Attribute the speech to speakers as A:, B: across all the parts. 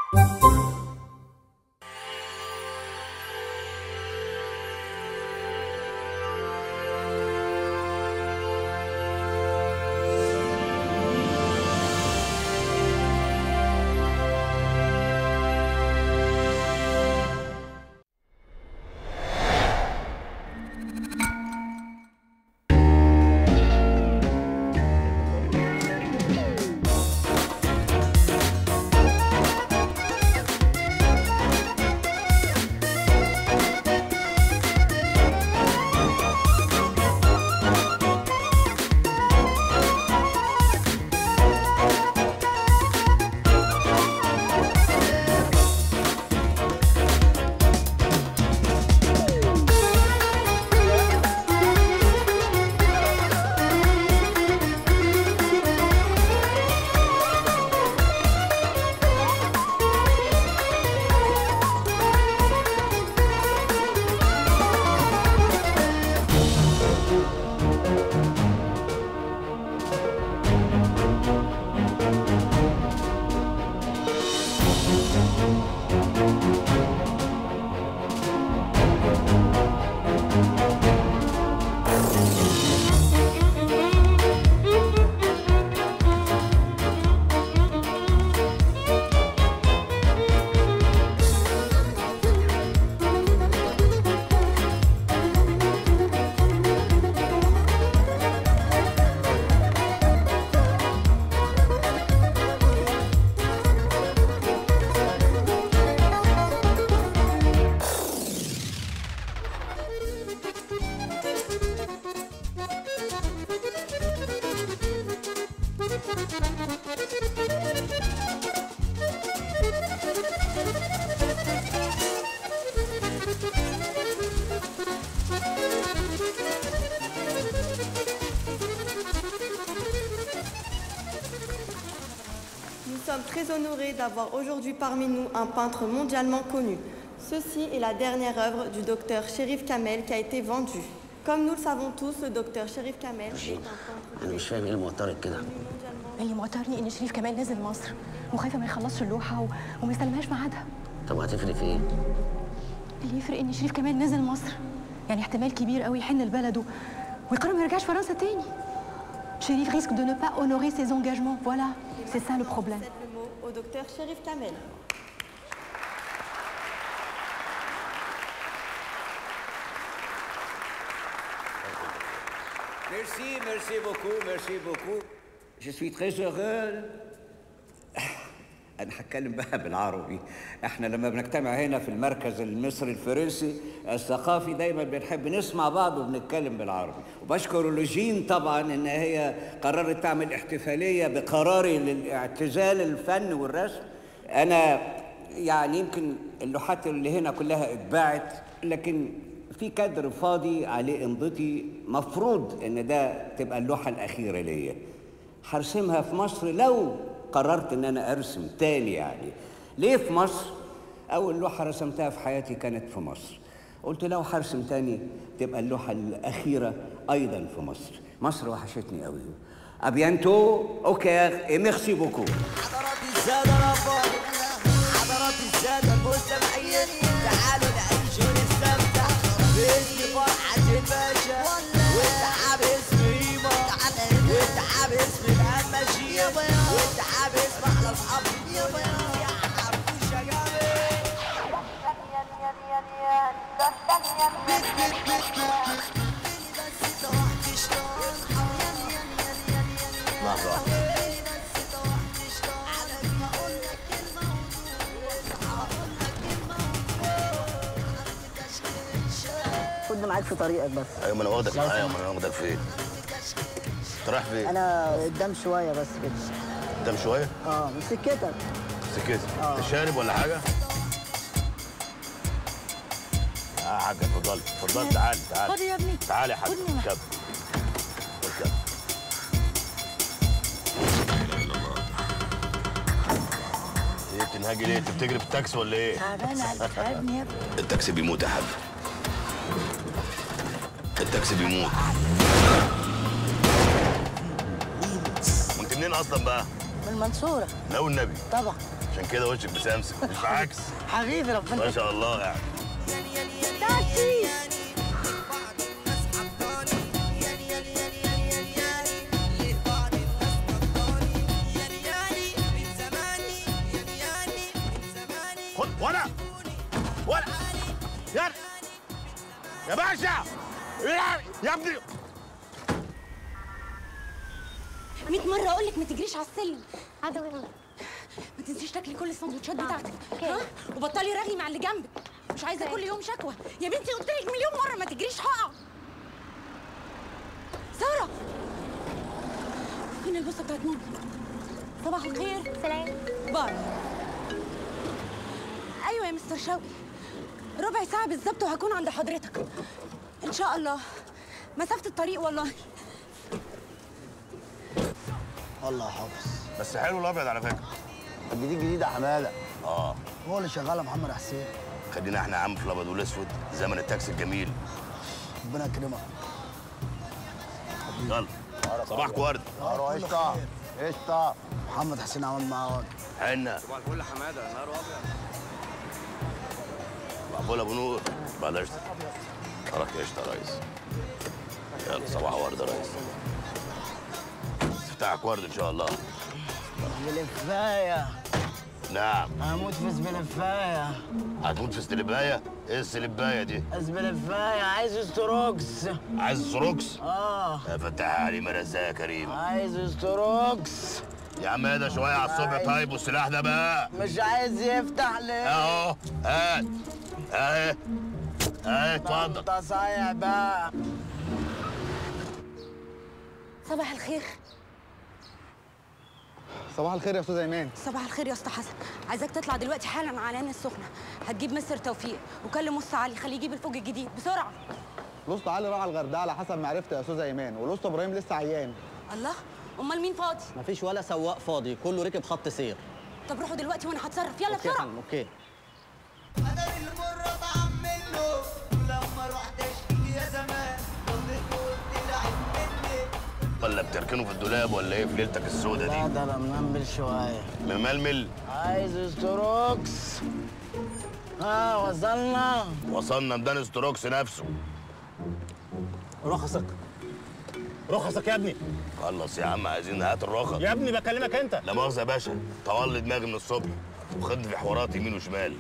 A: Nous sommes très honorés d'avoir aujourd'hui parmi nous un peintre mondialement connu. Ceci est la dernière œuvre du docteur Sherif Kamel qui a été vendue. Comme nous le savons tous, le docteur Sherif Kamel est un peintre
B: انا مش فاهم ايه اللي موترك كده
A: mondialement
C: اللي معترني ان شريف كمال نزل مصر وخايفه ما يخلصش اللوحه و... وما يستلمهاش ميعادها
B: طب هتفرق في ايه؟
C: اللي يفرق ان شريف كمال نزل مصر يعني احتمال كبير قوي يحن لبلده ويقرر ما يرجعش فرنسا تاني شريف risque de ne pas honorer ses engagements voilà c'est ça le problème
A: Cède le mot au docteur Sherif Kamel.
D: Merci, merci beaucoup, merci beaucoup. Je suis très heureux. أنا هتكلم بقى بالعربي، إحنا لما بنجتمع هنا في المركز المصري الفرنسي الثقافي دايما بنحب نسمع بعض وبنتكلم بالعربي، وبشكر لوجين طبعا إن هي قررت تعمل احتفالية بقراري للاعتزال الفن والرسم. أنا يعني يمكن اللوحات اللي هنا كلها اتباعت لكن في كادر فاضي عليه امضتي مفروض ان ده تبقى اللوحه الاخيره ليا هرسمها في مصر لو قررت ان انا ارسم تاني يعني ليه في مصر اول لوحه رسمتها في حياتي كانت في مصر قلت لو هرسم تاني تبقى اللوحه الاخيره ايضا في مصر مصر وحشتني قوي ابيانتو اوكي ميرسي بوكو
E: حضرات السادة ربنا حضرات السادة المستمعين تعالوا نعيش ونستمتع باسم فرحة الباشا والتعب اسم ريما والتعب اسم الهمشية والتعب اسم احلى اصحاب يا حبوشة جامد
B: لحظه واحده
F: خدني معاك في طريقك بس
B: ايوه ما انا واخدك معايا ما انا واخدك فين؟ انت رايح فين؟
F: انا قدام شويه بس كده
B: قدام شويه؟
F: اه من سكتك
B: سكت انت شارب ولا حاجه؟ اه حاجه اتفضلي اتفضلي تعالي تعالي
C: خد يا ابني.
B: تعالي يا حاج
C: خدني معاك.
B: اركب اركب ايه بتنهاجي ليه؟ انت بتجري في التاكسي ولا ايه؟
C: تعبانه تعبني يا ابني
B: التاكسي بيموت يا حاج التاكسي بيموت وانت منين اصلا بقى؟
C: من المنصوره
B: ناوي النبي
C: طبعا
B: عشان كده وشك مسامسم مش عكس
F: حبيبي ربنا
B: ما شاء الله يعني خد ولا ولا يا يا باشا يا يا ابني
C: 100 مرة أقول لك ما تجريش على السلم ما تنسيش تاكلي كل السندوتشات بتاعتك ها وبطلي رغي مع اللي جنبك مش عايزة كل يوم شكوى يا بنتي قلت لك مليون مرة ما تجريش هقع سارة فين البوسة بتاعت ماما صباح الخير
G: سلام
C: باي ايوه يا مستر شوقي ربع ساعة بالظبط وهكون عند حضرتك ان شاء الله مسافة الطريق والله
H: الله يا حافظ
B: بس حلو الابيض على فكره
H: الجديد جديد يا حماده
B: اه
H: هو اللي شغال يا محمد حسين
B: خلينا احنا يا عم في الابيض والاسود زمن التاكسي الجميل
H: ربنا يكرمك
B: يلا صباحك ورد
H: نهار قشطه قشطه محمد حسين عمل معاه واد.
B: حنا
D: صباح الفل حماده نهار ابيض
B: مقبول ابو نور بعد قشطه حرك قشطه يا ريس يلا صباح ورد يا ريس استفتاحك ورد ان شاء الله
H: بلفايه
B: نعم
H: هموت في زبلفايه
B: هتموت في استلبايه ايه السلبايه دي
H: زبلفايه عايز استروكس
B: عايز سروكس
H: اه
B: يا فتح علي مرزاق يا كريم
H: عايز استروكس
B: يا عم اهدى شويه على الصبح طيب والسلاح ده بقى
H: مش عايز يفتح ليه
B: اهو هات اهي اهي اتفضل
H: انت صايع بقى
C: صباح الخير
I: صباح الخير يا استاذ ايمان
C: صباح الخير يا اسطى حسن عايزاك تطلع دلوقتي حالا على عين السخنه هتجيب مستر توفيق وكلم مص علي خليه يجيب الفوج الجديد بسرعه
I: الاسطى علي راح الغردقه على حسب معرفتي يا استاذ ايمان والاسطى ابراهيم لسه عيان
C: الله امال مين فاضي
F: مفيش ولا سواق فاضي كله ركب خط سير
C: طب روحوا دلوقتي وانا هتصرف يلا
F: اوكي يا
C: بسرعه
F: فندم اوكي
E: انا المرة طعم منه ولما رحت اشتكي يا زمان ضليت قلت لعب مني
B: ولا بتركنه في الدولاب ولا ايه في ليلتك السودة
H: لا
B: دي
H: ده انا منمل شويه
B: مململ
H: عايز استروكس ها وصلنا
B: وصلنا ميدان استروكس نفسه
J: رخصك رخصك يا ابني
B: خلص يا عم عايزين هات الرخص
J: يا ابني بكلمك انت
B: لا مؤاخذة يا باشا طول لي دماغي من الصبح وخد في حوارات يمين وشمال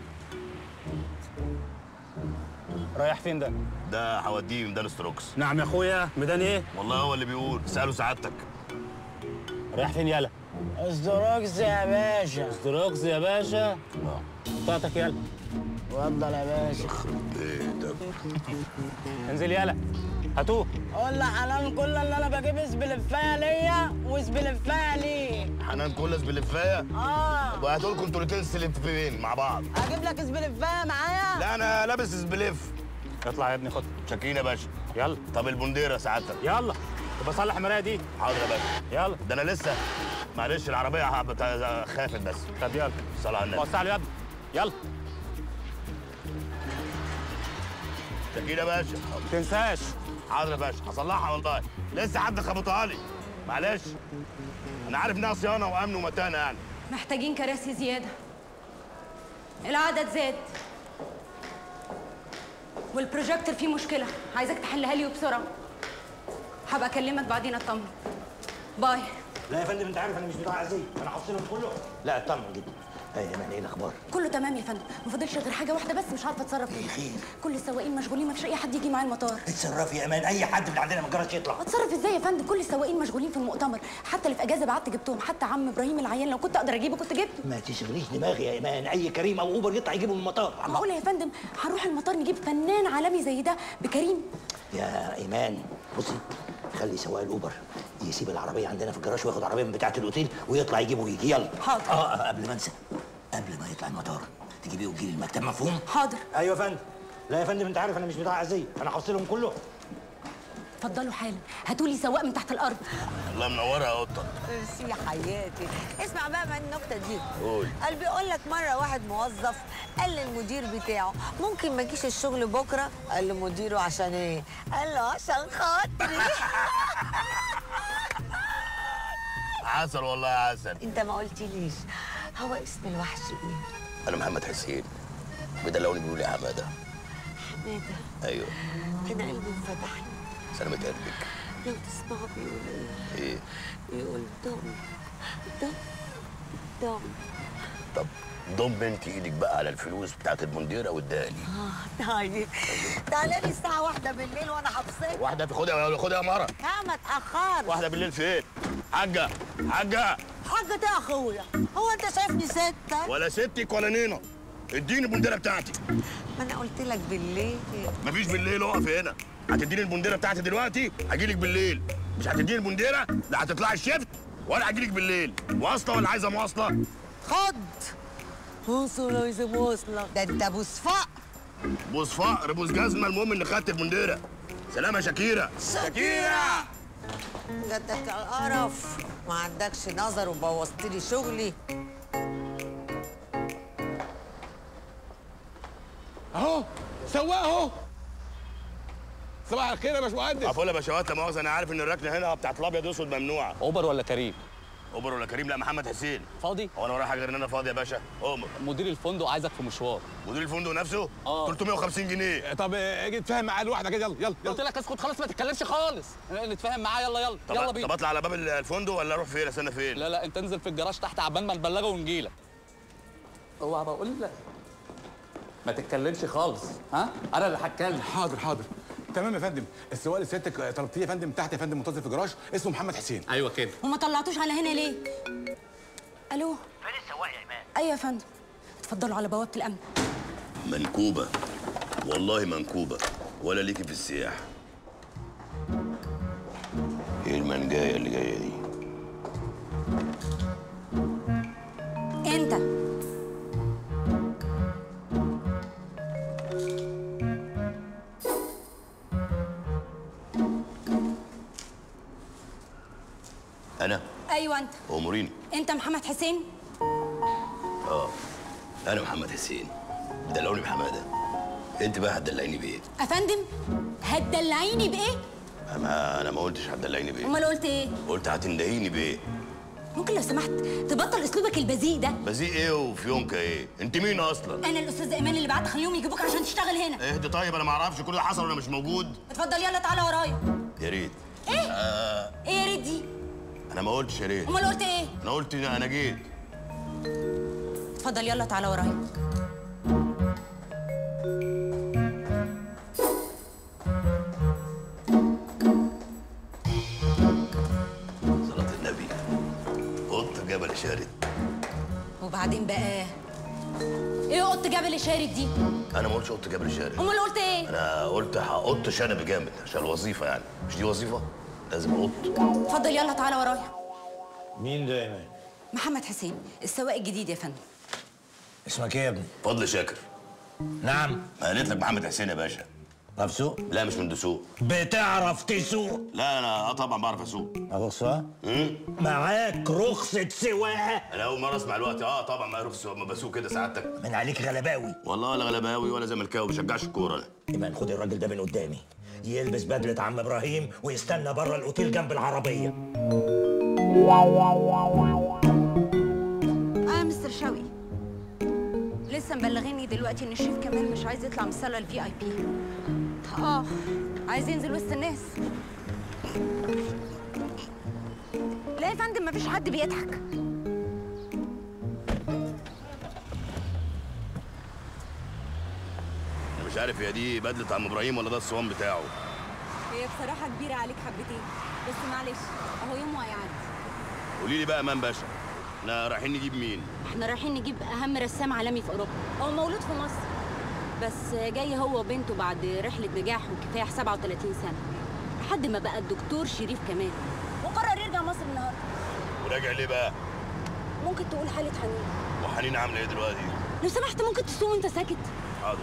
J: رايح فين ده
B: ده هوديه ميدان استروكس
J: نعم يا اخويا ميدان ايه
B: والله هو اللي بيقول سأله سعادتك
J: رايح فين يلا
H: استروكس يا باشا
J: استروكس يا باشا
B: اه
J: بتاعتك يلا
H: اتفضل يا باشا
B: بيتك
J: انزل يلا هاتوه
H: قول لحنان كل اللي انا بجيب اسبلفايه ليا واسبلفايه ليه
B: حنان كل بلفايه
H: اه
B: وهاتوا لكم انتوا الاتنين سلفين مع بعض
H: اجيب لك اسبلفايه معايا
B: لا انا لابس سبليف
J: اطلع يا ابني خد
B: شاكرين يا باشا
J: يلا
B: طب البنديره سعادتك
J: يلا طب اصلح المرايه دي
B: حاضر يا باشا
J: يلا
B: ده انا لسه معلش العربيه بتا- خافت بس
J: طب يلا
B: صلى على النبي
J: وسع له يا ابني يلا
B: شاكرين يا باشا
J: ما تنساش
B: حاضر يا باشا هصلحها والله لسه حد خبطها لي معلش انا عارف انها صيانه وامن ومتانه يعني
C: محتاجين كراسي زياده العدد زاد والبروجيكتور فيه مشكله عايزاك تحلها لي وبسرعه هبقى اكلمك بعدين اطمن باي
J: لا يا فندم انت عارف انا مش بتاع عزيز انا حافظهم كله
K: لا اطمن جدا ايه ايمان ايه الاخبار؟
C: كله تمام يا فندم ما فاضلش غير حاجه واحده بس مش عارفه اتصرف فيها
K: خير؟
C: كل السواقين مشغولين ما فيش اي حد يجي معايا المطار
K: اتصرفي يا ايمان اي حد من عندنا ما جراش يطلع
C: اتصرف ازاي يا فندم كل السواقين مشغولين في المؤتمر حتى اللي في اجازه بعت جبتهم حتى عم ابراهيم العيان لو كنت اقدر اجيبه كنت جبته
K: ما تشغليش دماغي يا ايمان اي كريم او اوبر يطلع يجيبه من المطار
C: معقوله يا فندم هنروح المطار نجيب فنان عالمي زي ده بكريم
K: يا ايمان بصي خلي سواق الاوبر يسيب العربيه عندنا في الجراج وياخد عربيه من بتاعه الاوتيل ويطلع يجيبه ويجي يلا
C: حاضر.
K: اه آه، قبل ما انسى قبل ما يطلع المطار تجيبيه وتجيلي المكتب مفهوم؟
C: حاضر
J: ايوه يا فندم لا يا فندم انت عارف انا مش بتاع عزيز انا حافظهم كله
C: اتفضلوا حالا هاتوا لي سواق من تحت الارض
B: الله منورها يا قطه
L: ميرسي يا حياتي اسمع بقى من النكته دي
B: قول.
L: قال بيقول لك مره واحد موظف قال للمدير بتاعه ممكن ما اجيش الشغل بكره قال لمديره عشان ايه قال له عشان خاطري
B: عسل والله يا عسل
L: انت ما قلتليش هو اسم الوحش ايه؟
G: انا محمد حسين بدلوني بيقولوا لي حماده
L: حماده
G: ايوه
L: انا قلبي انفتح
G: سلامة قلبك
L: لو تسمعوا بيقول ايه؟
G: ايه
L: بيقول دم دم دم
G: طب ضم انت ايدك بقى على الفلوس بتاعت المنديره واديها لي
L: اه طيب تعالى لي الساعة واحدة بالليل وانا حبسك
G: واحده في خدها خدها يا مره
L: لا ما تأخرش
G: واحده بالليل فين حاجه حاجه
L: حاجة ده يا اخويا هو انت شايفني ستة؟
G: ولا ستك ولا نينا اديني البنديره بتاعتي
L: ما انا قلت لك بالليل
G: مفيش بالليل اقف هنا هتديني البنديره بتاعتي دلوقتي هجيلك بالليل مش هتديني البنديره لا هتطلعي الشفت ولا هجيلك بالليل واصله ولا عايزه مواصله
L: خد وصل عايز مواصلة ده انت ابو صفاء
G: بوس فقر بوس جزمه المهم ان خدت البنديره سلام يا شاكيره
L: شاكيرة جاتك القرف ما عندكش نظر وبوظت لي شغلي
B: اهو سواق اهو صباح الخير يا باشمهندس
G: عفوا يا باشوات لا مؤاخذه انا عارف ان الركنه هنا بتاعت الابيض واسود ممنوعه
F: اوبر ولا كريم
G: اوبر ولا كريم لا محمد حسين
F: فاضي
G: هو انا ورايا حاجه غير ان انا فاضي يا باشا اومر
F: مدير الفندق عايزك في مشوار
G: مدير الفندق نفسه
F: اه
G: 350 جنيه
B: طب اجي نتفاهم معاه لوحدك كده يلا يلا
F: قلت لك اسكت خلاص ما تتكلمش خالص نتفاهم معاه يلا يلا
G: طب
F: يلا بينا
G: طب اطلع على باب الفندق ولا اروح فين استنى فين
F: لا لا انت انزل في الجراج تحت عبال ما نبلغه ونجيلك اوعى بقول لك ما تتكلمش خالص ها انا اللي هتكلم
B: حاضر حاضر تمام يا فندم السواق اللي سيادتك طلبتيه يا فندم تحت يا فندم منتظر في الجراج اسمه محمد حسين
F: ايوه كده
C: وما طلعتوش على هنا ليه؟ الو
K: فين السواق يا ايمان
C: ايوه يا فندم اتفضلوا على بوابه الامن
G: منكوبه والله منكوبه ولا ليكي في السياح ايه المنجايه اللي جايه دي
C: انت
G: انا
C: ايوه انت
G: اموريني
C: انت محمد حسين
G: اه انا محمد حسين دلعوني بحماده انت بقى هتدلعيني بايه
C: افندم هتدلعيني بايه
G: ما انا ما قلتش هتدلعيني بايه
C: امال قلت ايه
G: قلت هتندهيني بايه
C: ممكن لو سمحت تبطل اسلوبك البذيء ده
G: بزيق ايه وفيونكه ايه انت مين اصلا
C: انا الاستاذ ايمان اللي بعت خليهم يجيبوك عشان تشتغل هنا
G: اهدي طيب انا ما اعرفش كل ده حصل وانا مش موجود
C: اتفضل يلا تعالى ورايا
G: يا ريت
C: ايه
G: آه
C: ايه يا ريت دي
G: انا ما قلتش يا ريت
C: امال قلت ايه
G: انا قلت انا جيت
C: اتفضل يلا تعالى ورايا
G: صلاة النبي قط جبل شارد
C: وبعدين بقى ايه قط جبل شارد دي
G: انا ما قلتش قط جبل شارد
C: امال قلت ايه
G: انا قلت هقط شنب جامد عشان الوظيفه يعني مش دي وظيفه لازم اقط
C: اتفضل يلا تعالى ورايا
K: مين ده يا ايمان
C: محمد حسين السواق الجديد يا فندم
K: اسمك ايه يا ابني
G: فضل شاكر
K: نعم
G: ما قالت لك محمد حسين يا باشا
K: تعرف تسوق
G: لا مش من دسوق
K: بتعرف تسوق
G: لا انا اه طبعا بعرف اسوق
K: معاك سواقه
G: امم
K: معاك رخصه سواقه
G: انا اول مره اسمع الوقت اه طبعا ما اعرف السوق ما بسوق كده سعادتك
K: من عليك غلباوي
G: والله ولا غلباوي ولا زملكاوي ما بشجعش الكوره انا
K: ايمان خد الراجل ده من قدامي يلبس بدله عم ابراهيم ويستنى بره الاوتيل جنب العربيه
C: اه مستر شوقي لسه مبلغيني دلوقتي ان الشيف كمال مش عايز يطلع من الصاله الفي اي بي اه عايز ينزل وسط الناس لا يا فندم مفيش حد بيضحك
G: انا مش عارف هي دي بدله عم ابراهيم ولا ده الصوان بتاعه
C: هي بصراحه كبيره عليك حبتين بس معلش اهو يوم وهيعدي
G: قولي لي بقى مان باشا احنا رايحين نجيب مين
C: احنا رايحين نجيب اهم رسام عالمي في اوروبا هو مولود في مصر بس جاي هو وبنته بعد رحله نجاح وكفاح 37 سنه لحد ما بقى الدكتور شريف كمال وقرر يرجع مصر النهارده
G: وراجع ليه بقى
C: ممكن تقول حاله حنين
G: وحنين عامله ايه دلوقتي
C: لو سمحت ممكن تسوق وانت ساكت
G: حاضر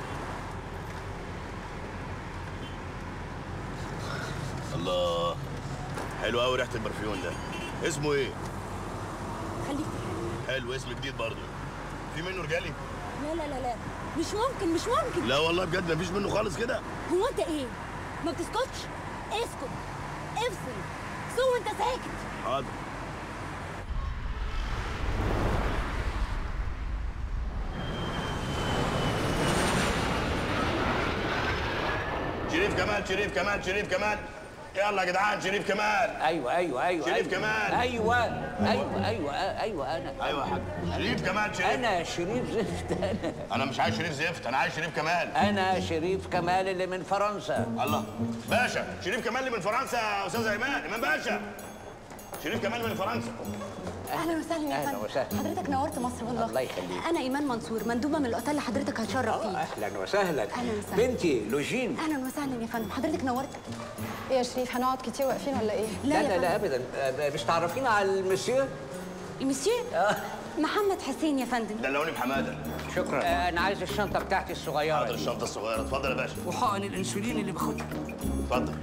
G: الله حلو قوي ريحه البرفيون ده اسمه ايه
C: خليك
G: حلو اسم جديد برضه في منه رجالي
C: لا لا لا لا مش ممكن مش ممكن
G: لا والله بجد مفيش منه خالص كده
C: هو انت ايه ما بتسكتش اسكت افصل سوق وانت ساكت
G: حاضر شريف كمال شريف كمال شريف كمال يلا يا جدعان شريف كمال
D: ايوه ايوه ايوه
G: شريف
D: أيوة.
G: كمال.
D: ايوه ايوه ايوه ايوه انا
G: ايوه يا حاج شريف كمال شريف
D: انا شريف زفت انا
G: انا مش عايز شريف زفت انا عايز شريف كمال
D: انا شريف كمال اللي من فرنسا
G: الله باشا شريف كمال اللي من فرنسا يا استاذ ايمان ايمان باشا شريف كمال من فرنسا
C: اهلا وسهلا يا
D: أهلا
C: فندم
D: وسهلا.
C: حضرتك نورت مصر والله
D: الله يخليك.
C: انا ايمان منصور مندوبه من الاوتيل اللي حضرتك هتشرف فيه
D: اهلا وسهلا
C: أهلا وسهلا.
D: بنتي لوجين
C: اهلا وسهلا يا فندم حضرتك نورت
M: ايه يا شريف هنقعد كتير واقفين ولا ايه؟
C: لا
D: لا
C: يا
D: لا, لا
C: فندم.
D: ابدا آه، مش تعرفين على المسيو
C: المسيو محمد حسين يا فندم
G: دلوني بحماده
D: شكرا آه، انا عايز الشنطه بتاعتي الصغيره
G: حاضر
D: دي.
G: الشنطه الصغيره اتفضل يا باشا
D: وحقن الانسولين اللي باخدها
G: اتفضل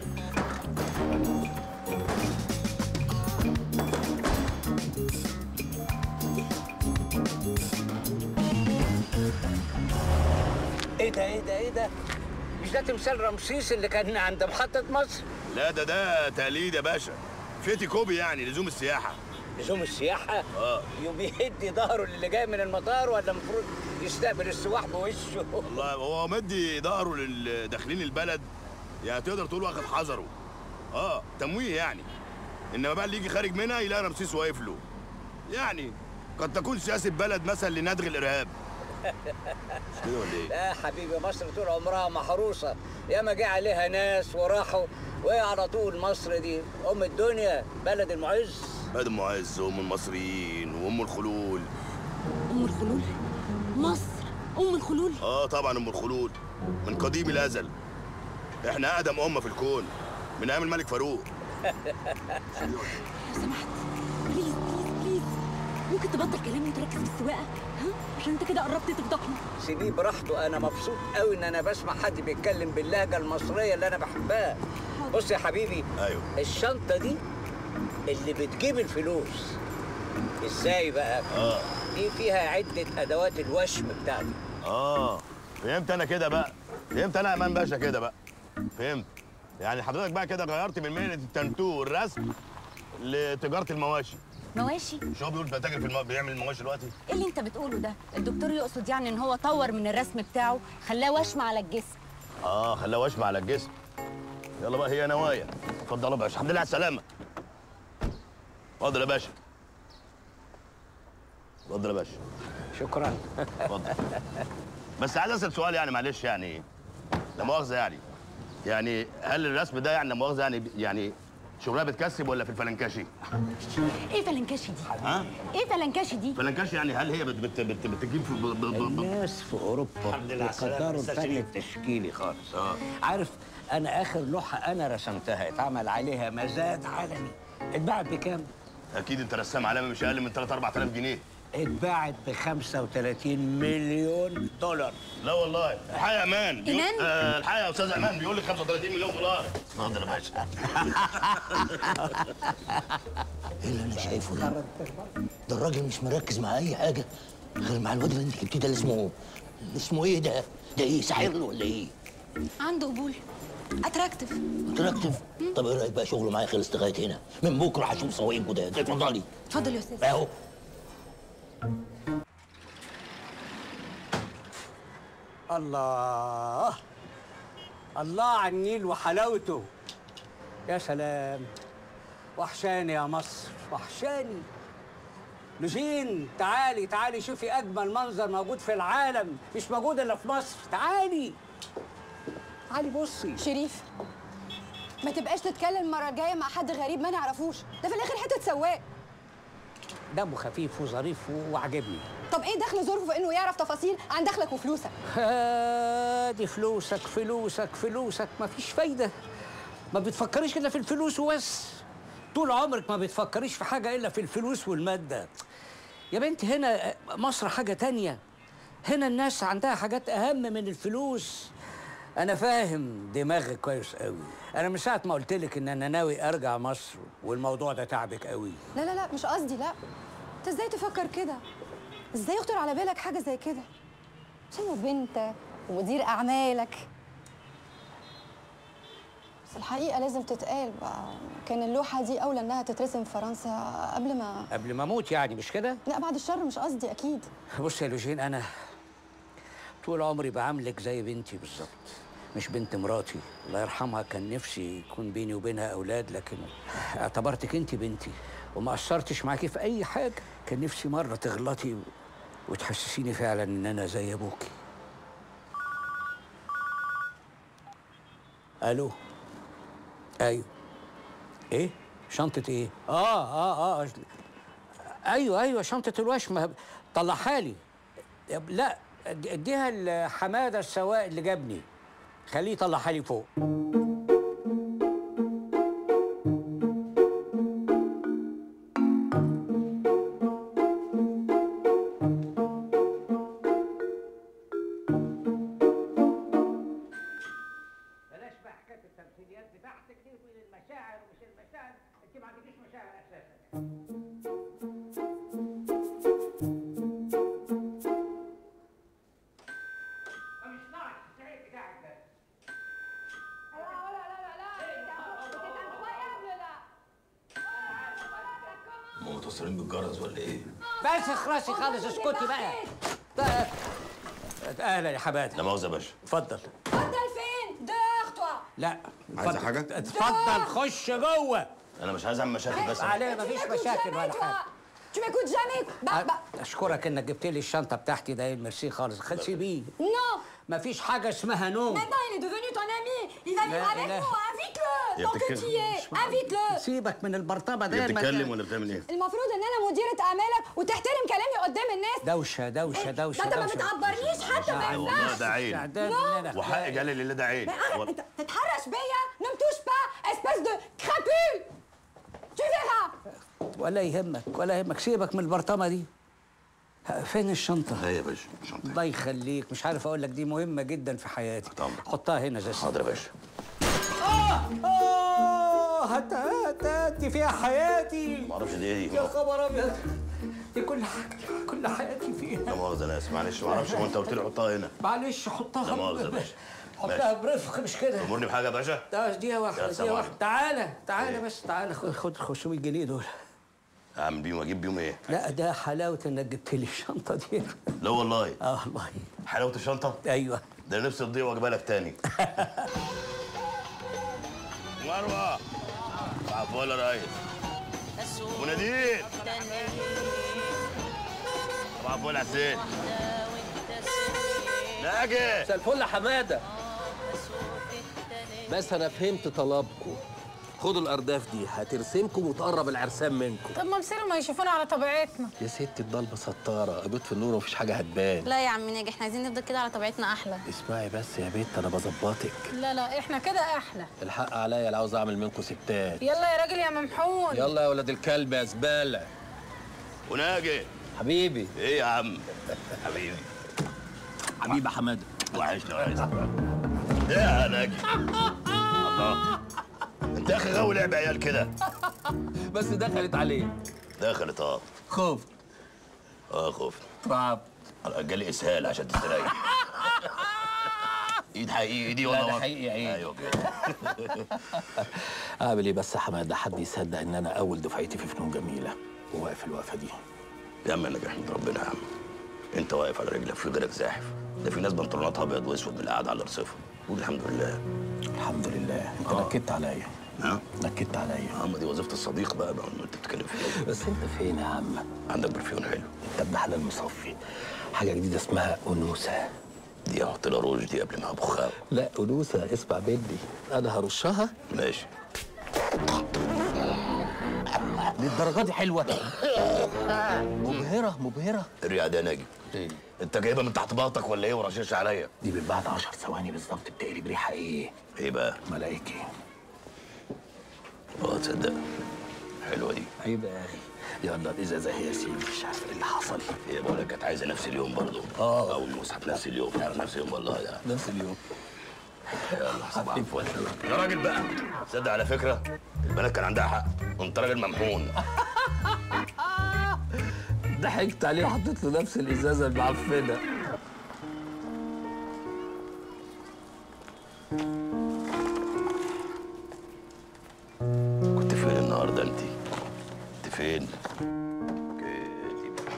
D: ايه ده ايه ده ايه ده مش ده تمثال رمسيس اللي كان عند محطه مصر
G: لا ده ده تقليد يا باشا فيتي كوبي يعني لزوم السياحه
D: لزوم السياحه
G: اه
D: يوم يهدي ظهره للي جاي من المطار ولا المفروض يستقبل السواح بوشه
G: والله هو مدي ظهره للداخلين البلد يعني تقدر تقول واخد حذره اه تمويه يعني انما بقى اللي يجي خارج منها يلاقي رمسيس واقف له يعني قد تكون سياسه بلد مثلا لندغ الارهاب مش كده ولا ايه؟
D: لا حبيبي مصر طول عمرها محروسه ياما جه عليها ناس وراحوا وهي على طول مصر دي ام الدنيا بلد المعز
G: بلد المعز وام المصريين وام الخلول
C: ام الخلول مصر ام الخلول
G: اه طبعا ام الخلول من قديم الازل احنا اقدم امه في الكون من ايام الملك فاروق
C: لو سمحت بليز بليز بليز ممكن تبطل كلام وتركز في السواقه ها عشان انت كده قربت تفضحنا
D: سيبيه براحته انا مبسوط قوي ان انا بسمع حد بيتكلم باللهجه المصريه اللي انا بحبها بص يا حبيبي
G: ايوه
D: الشنطه دي اللي بتجيب الفلوس ازاي بقى
G: اه
D: دي فيها عده ادوات الوشم بتاعتي
G: اه فهمت انا كده بقى فهمت انا يا امان باشا كده بقى فهمت يعني حضرتك بقى كده غيرت من مهنه التنتو والرسم لتجاره المواشي
C: مواشي
G: مش هو بيقول بتاجر في المو... بيعمل المواشي دلوقتي
C: ايه اللي انت بتقوله ده الدكتور يقصد يعني ان هو طور من الرسم بتاعه خلاه وشم على الجسم
G: اه خلاه وشم على الجسم يلا بقى هي نوايا اتفضل يا باشا الحمد لله على السلامه اتفضل يا باشا اتفضل يا باشا
D: شكرا
G: اتفضل بس عايز اسال سؤال يعني معلش يعني لا مؤاخذه يعني يعني هل الرسم ده يعني لا مؤاخذه يعني يعني شغلها بتكسب ولا في الفلنكاشي؟
C: ايه فلنكاشي دي
G: ها؟
C: ايه فلنكاشي دي
G: فلنكاشي يعني هل هي بت بت بت بتجيب في ب- ب- ب- ب-
D: الناس في اوروبا
K: الحمد لله على السلامة،
D: بيقدروا
K: أستاذ
D: الفن
K: شريف.
D: التشكيلي خالص اه عارف انا اخر لوحه انا رسمتها اتعمل عليها مزاد عالمي اتباعت بكام؟
G: اكيد انت رسام عالمي مش اقل من 3 4000 جنيه
D: اتباعت ب 35 مليون دولار
G: لا والله الحقيقه يا امان بيقول-
C: إيمان؟
G: آه الحقيقه يا استاذ امان بيقول لي 35 مليون دولار اتفضل يا باشا
K: ايه اللي انا شايفه ده؟ ده الراجل مش مركز مع اي حاجه غير مع الواد اللي انت جبتيه ده اللي اسمه اللي اسمه ايه ده؟ ده ايه ساحر له ولا ايه؟
C: عنده قبول اتراكتيف
K: متركتف طب ايه رايك بقى شغله معايا خلص لغايه هنا من بكره هشوف سواقين جداد اتفضلي
C: اتفضل يا استاذ
K: اهو
N: الله الله على النيل وحلاوته يا سلام وحشاني يا مصر وحشاني لوجين تعالي تعالي شوفي اجمل منظر موجود في العالم مش موجود الا في مصر تعالي تعالي بصي
M: شريف ما تبقاش تتكلم المره الجايه مع حد غريب ما نعرفوش ده في الاخر حته سواق
N: دمه خفيف وظريف وعجبني
M: طب ايه دخل ظروفه في انه يعرف تفاصيل عن دخلك وفلوسك
N: دي فلوسك فلوسك فلوسك مفيش فايدة ما بتفكريش كده في الفلوس وبس طول عمرك ما بتفكريش في حاجة إلا في الفلوس والمادة يا بنت هنا مصر حاجة تانية هنا الناس عندها حاجات أهم من الفلوس أنا فاهم دماغك كويس قوي أنا من ساعة ما قلت لك إن أنا ناوي أرجع مصر والموضوع ده تعبك قوي
M: لا لا لا مش قصدي لا انت ازاي تفكر كده ازاي يخطر على بالك حاجه زي كده عشان بنتك ومدير اعمالك بس الحقيقه لازم تتقال بقى كان اللوحه دي اولى انها تترسم في فرنسا قبل ما
N: قبل ما أموت يعني مش كده؟
M: لا بعد الشر مش قصدي اكيد
N: بص يا لوجين انا طول عمري بعاملك زي بنتي بالظبط مش بنت مراتي الله يرحمها كان نفسي يكون بيني وبينها اولاد لكن اعتبرتك انت بنتي وما قصرتش معاكي في اي حاجه كان نفسي مره تغلطي و- وتحسسيني فعلا ان انا زي ابوكي الو ايوه ايه شنطه ايه اه اه اه ايوه ايوه شنطه الوشمه طلعها لي يب- لا اد- اديها لحماده السواق اللي جابني خليه يطلعها لي فوق بلاش بقى حكايه التمثيليات بتاعتك دي المشاعر ومش المشاعر انت ما عندكيش مشاعر اساسا مش ناقص السعيد بتاعك ده
G: هم متصلين بالجرس ولا ايه؟
N: بس اخرسي خالص اسكتي بقى بقى. اهلا يا حماده
G: لا مؤاخذة يا باشا
N: اتفضل
M: اتفضل فين دور toi
N: لا
G: عايزة
N: اتفضل.
G: حاجة؟
N: اتفضل خش جوه
G: انا مش عايز اعمل مشاكل بس
N: عليه مفيش مشاكل ولا حاجه
M: Tu m'écoutes jamais Bah, bah,
N: اشكرك انك جبت لي الشنطه بتاعتي ده ميرسي خالص خد سيبيه
M: non
N: مفيش حاجه اسمها نوم
M: Maintenant, il est devenu ton ami Il va
N: لا
M: vivre avec
N: إله.
M: nous Invite-le
G: هي
M: Tant que
G: بتتكلم.
M: tu y es Invite-le
N: سيبك من البرطبه ده
G: هي
N: ما-
G: بتتكلم ولا بتعمل ايه؟
M: المفروض ان انا مديرة اعمالك وتحترم كلامي قدام الناس
N: دوشه دوشه دوشه
M: ده انت ما
N: دوشه
M: بتعبرنيش حتى ما
G: لا والله
M: ينفعش
G: ده عين
N: استعداد
M: لا.
N: إن أنا-
G: وحق جلال لله ده عين
M: Mais arrête,
G: وال-
M: انت تتحرش بيا ne me touche pas espèce de crapule Tu verras
N: ولا يهمك ولا يهمك سيبك من البرطمه دي ها، فين الشنطه
G: هي يا باشا شنطة
N: الله يخليك مش عارف اقول لك دي مهمه جدا في حياتي
G: طبعا.
N: حطها هنا زي
G: حاضر يا باشا
N: اه هات هات هات دي فيها حياتي
G: ما اعرفش دي ايه
N: يا خبر ابيض دي كل حاجه كل حياتي فيها
G: لا مؤاخذة انا اسف معلش ما اعرفش هو انت قلت لي حطها هنا
N: معلش حطها
G: لا مؤاخذة يا باشا
N: حطها برفق مش كده
G: تأمرني بحاجة يا باشا؟
N: ده دقيقة واحدة
G: يا
N: دقيقة
G: سلام.
N: واحدة تعالى تعالى بس تعالى خد خد 500 جنيه دول
G: اعمل بيهم اجيب بيهم ايه؟
N: لا ده حلاوة انك جبت لي الشنطة دي
G: لا والله
N: اه والله
G: حلاوة الشنطة؟
N: ايوه
G: ده نفسي تضيع واجيبها لك تاني مروة عفوا يا ريس ونادين صباح الفل يا حسين ناجي
O: مساء الفل يا حماده بس انا فهمت طلبكم خدوا الارداف دي هترسمكم وتقرب العرسان منكم
P: طب ما مصير ما يشوفونا على طبيعتنا
O: يا ست الضلبه ستاره ابيض في النور ومفيش حاجه هتبان
P: لا يا عم ناجي احنا عايزين نفضل كده على طبيعتنا احلى
O: اسمعي بس يا بنت انا بظبطك
P: لا لا احنا كده احلى
O: الحق عليا لا عاوز اعمل منكم ستات
P: يلا يا راجل يا ممحون
O: يلا يا ولاد الكلب يا زباله
G: وناجي
O: حبيبي
G: ايه يا عم حبيبي
O: حبيبي يا حماده
G: وحشني يا ريس ايه يا ناجي الله انت يا اخي غاوي لعب عيال كده
O: بس دخلت عليه
G: دخلت اه
O: خوف
G: اه خوف
O: رعب
G: جالي اسهال عشان تستريح ايد حقيقي دي ولا
O: لا، ده
G: وضع؟
O: حقيقي عيد.
G: ايوه كده
O: اعمل ايه بس يا حماده حد يصدق ان انا اول دفعتي في فنون جميله وواقف الوقفه دي
G: يا عم انا احمد ربنا يا عم انت واقف على رجلك في غيرك زاحف ده في ناس بنطلوناتها ابيض واسود من القعده على رصيفها قول الحمد لله
O: الحمد لله انت نكدت عليا
G: ها
O: نكدت عليا
G: يا عم دي وظيفه الصديق بقى بقى انت بتتكلم فيها
O: بس انت فين يا عم
G: عندك برفيون حلو
O: انت ابن حلال مصفي حاجه جديده اسمها انوثه
G: دي احط لها روج دي قبل ما ابخها
O: لا انوثه اسمع مني انا هرشها
G: ماشي
O: للدرجه دي حلوه مبهره مبهره
G: الريعه ده ناجي
O: ايه
G: انت جايبها من تحت باطك ولا ايه ورشاش عليا
O: دي من بعد 10 ثواني بالظبط بتقلب ريحه ايه
G: ايه بقى
O: ملائكي
G: اه تصدق حلوه دي
O: عيب يا اخي يلا الازازه هي يا سيدي مش عارف ايه اللي حصل
G: هي بقول لك كانت عايزه نفس اليوم برضه اه او المصحف نفس اليوم نفس اليوم والله ده
O: نفس اليوم
G: يلا صباح الفل يا راجل بقى تصدق على فكره البنات كان عندها حق وانت راجل ممحون
O: ضحكت عليه وحطيت له نفس الازازه المعفنه
G: كنت فين النهارده انت كنت فين كاتب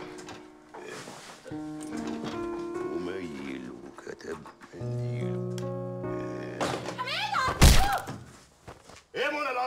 G: وميل وكتب منديل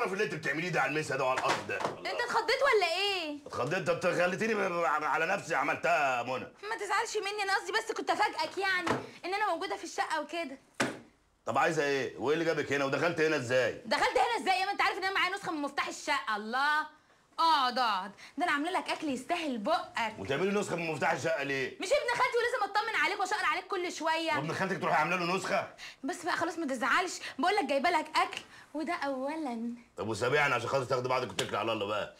G: القرف اللي انت بتعمليه ده على المسا ده وعلى الارض ده
C: انت اتخضيت ولا ايه
G: اتخضيت انت خليتيني ب- على نفسي عملتها يا منى
C: ما تزعلش مني انا قصدي بس كنت افاجئك يعني ان انا موجوده في الشقه وكده
G: طب عايزه ايه وايه اللي جابك هنا ودخلت هنا ازاي
C: دخلت هنا ازاي ما انت عارف ان انا معايا نسخه من مفتاح الشقه الله اقعد اقعد ده انا عامله لك اكل يستاهل بقك
G: وتعملي نسخه من مفتاح الشقه ليه
C: مش ابن خالتي ولازم اطمن عليك واشقر عليك كل شويه
G: وابن خالتك تروحي عامله له نسخه
C: بس بقى خلاص ما تزعلش بقول لك جايبه لك اكل وده اولا
G: طب وسابعني عشان خاطر تاخدي بعضك وتكلي على الله بقى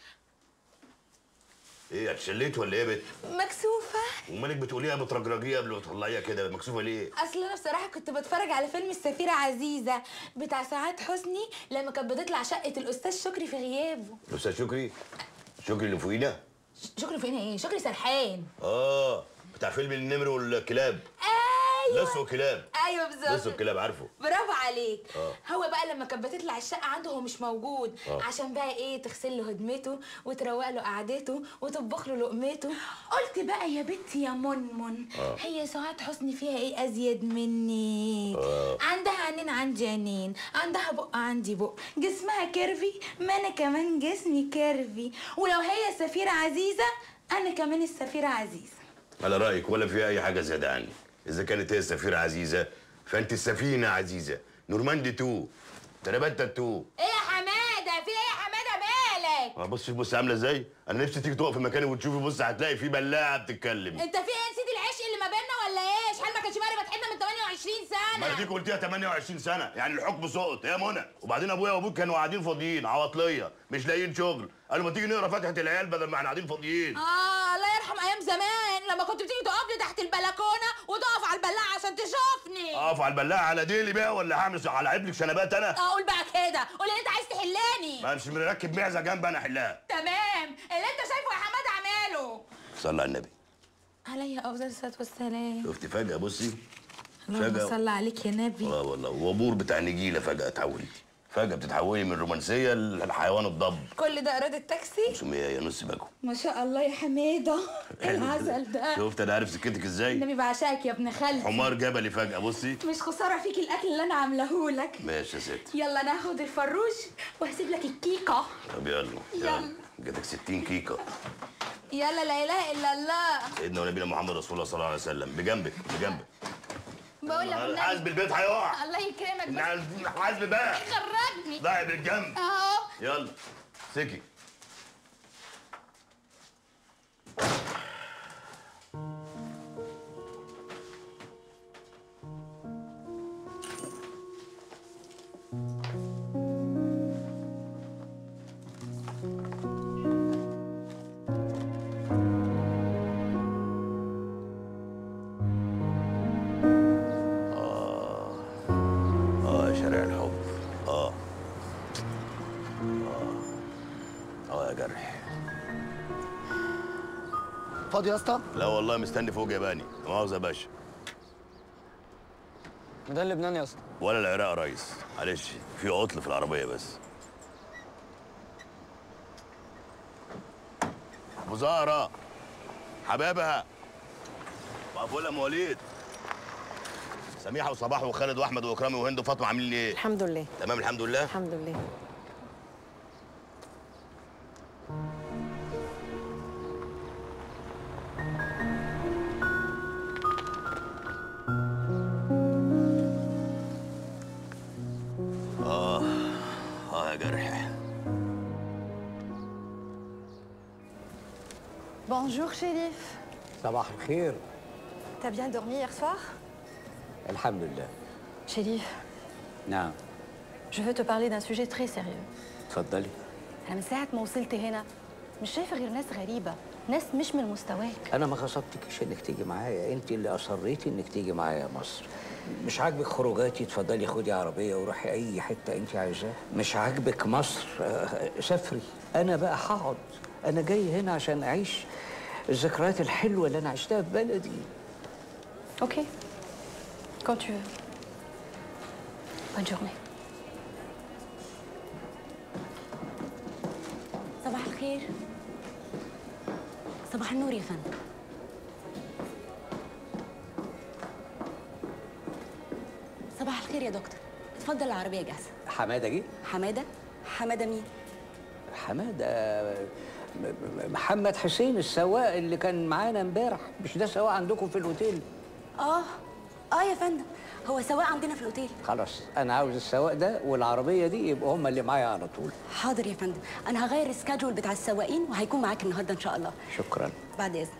G: ايه اتشليت ولا ايه يا بت
C: مكسوفه
G: ومالك بتقوليها بترجرجيها قبل ما تطلعيها كده مكسوفه ليه
C: اصل انا بصراحه كنت بتفرج على فيلم السفيره عزيزه بتاع سعاد حسني لما كانت بتطلع شقه الاستاذ شكري في غيابه
G: الاستاذ شكري شكري اللي فوقينا
C: شكري فين ايه شكري سرحان
G: اه بتاع فيلم النمر والكلاب
C: ايوه
G: لص وكلاب
C: ايوه
G: لص
C: بالظبط
G: وكلاب عارفه
C: برافو عليك
G: اه
C: هو بقى لما كانت بتطلع الشقه عنده هو مش موجود
G: آه.
C: عشان بقى ايه تغسل له هدمته وتروق له قعدته وتطبخ له لقمته قلت بقى يا بنتي يا منمن
G: آه.
C: هي سعاد حسني فيها ايه ازيد مني
G: آه.
C: عندها عينين عندي عينين عندها بق عندي بق جسمها كيرفي ما انا كمان جسمي كيرفي ولو هي سفيره عزيزه انا كمان السفيره عزيزه
G: على رايك ولا في اي حاجه زياده عني اذا كانت هي السفيره عزيزه فانت السفينه عزيزه نورماندي 2 ترابنتا 2
C: ايه يا حماده في ايه يا حماده مالك
G: ما بص بص عامله ازاي انا نفسي تيجي تقف في مكاني وتشوفي بص هتلاقي في بلاعه بتتكلم
C: انت في ايه نسيت العشق اللي ما بيننا ولا ايه شحال ما كانش مالي بتحدنا من 28
G: ما
C: سنه
G: ديك قلتيها 28 سنه يعني الحكم سقط يا منى وبعدين ابويا وابوك كانوا قاعدين فاضيين عواطليه مش لاقيين شغل قالوا ما تيجي نقرا فاتحه العيال بدل ما احنا قاعدين فاضيين
C: اه الله يرحم ايام زمان لما كنت بتيجي تقف لي تحت البلكونه وتقف على البلاعه عشان تشوفني
G: اقف على البلاعه على ديلي بقى ولا هعمل على عبلك شنبات انا
C: اقول بقى كده قول اللي انت عايز تحلاني
G: ما مش مركب معزه جنب انا احلها
C: تمام اللي انت شايفه يا حماده اعمله
G: صلى على النبي
C: علي افضل الصلاه والسلام
G: شفتي فجاه بصي
C: اللهم صل عليك يا نبي
G: اه والله وبور بتاع نجيله فجاه اتحولتي فجاه بتتحولي من رومانسيه للحيوان الضب
C: كل ده ايراد التاكسي
G: سميه يا نص باكو
C: ما شاء الله يا حماده ايه العسل ده
G: شفت انا عارف سكتك ازاي
C: النبي بعشقك يا ابن خالتي
G: حمار جبلي فجاه بصي
C: مش خساره فيك الاكل اللي انا عاملاه لك
G: ماشي يا ست
C: يلا ناخد الفروش وهسيب لك الكيكه
G: طب يلا يلا جاتك 60 كيكه
C: يلا لا اله الا الله
G: سيدنا ونبينا محمد رسول الله صلى الله عليه وسلم بجنبك بجنبك
C: بقول لك والنبي-
G: حاسب البيت هيقع
C: الله يكرمك بس
G: حاسب بقى
C: خرجني
G: ضايع بالجنب
C: اهو
G: يلا سكي آه آه يا شارع الحب آه آه آه يا جرح
I: فاضي يا اسطى
G: لا والله مستني فوق ياباني لا مؤاخذة يا باشا
I: ميدان لبنان يا اسطى
G: ولا العراق يا ريس معلش في عطل في العربية بس أبو زهرة حبابها مقفولة أم وليد سميحة وصباح وخالد وأحمد وإكرامي وهند وفاطمة عاملين إيه؟
Q: الحمد لله
G: تمام الحمد لله
Q: الحمد لله
G: آه آه يا جرح
M: Bonjour, shérif.
N: صباح الخير
M: T'as bien dormi hier soir
N: الحمد لله
M: Shérif,
N: نعم
M: je veux te parler d'un sujet très sérieux.
N: اتفضلي
M: أنا من ساعة ما وصلت هنا مش شايفة غير ناس غريبة، ناس مش من مستواك.
N: انا ما غصبتكش انك تيجي معايا انت اللي اصريتي انك تيجي معايا مصر مش عاجبك خروجاتي اتفضلي خدي عربيه وروحي اي حته انت عايزاها مش عاجبك مصر آه، سافري انا بقى هقعد انا جاي هنا عشان اعيش الذكريات الحلوه اللي انا عشتها في بلدي
M: Ok. Quand tu veux. Bonne journée.
C: صباح الخير صباح النور يا فندم صباح الخير يا دكتور اتفضل العربية جاهزة
N: حماده جه
C: حمادة حماده مين
N: حماده م- م- محمد حسين السواق اللي كان معانا امبارح مش ده سواق عندكم في الاوتيل
C: اه اه يا فندم هو سواق عندنا في الاوتيل
N: خلاص انا عاوز السواق ده والعربيه دي يبقوا هم اللي معايا على طول
C: حاضر يا فندم انا هغير السكادجول بتاع السواقين وهيكون معاك النهارده ان شاء الله
N: شكرا
C: بعد اذنك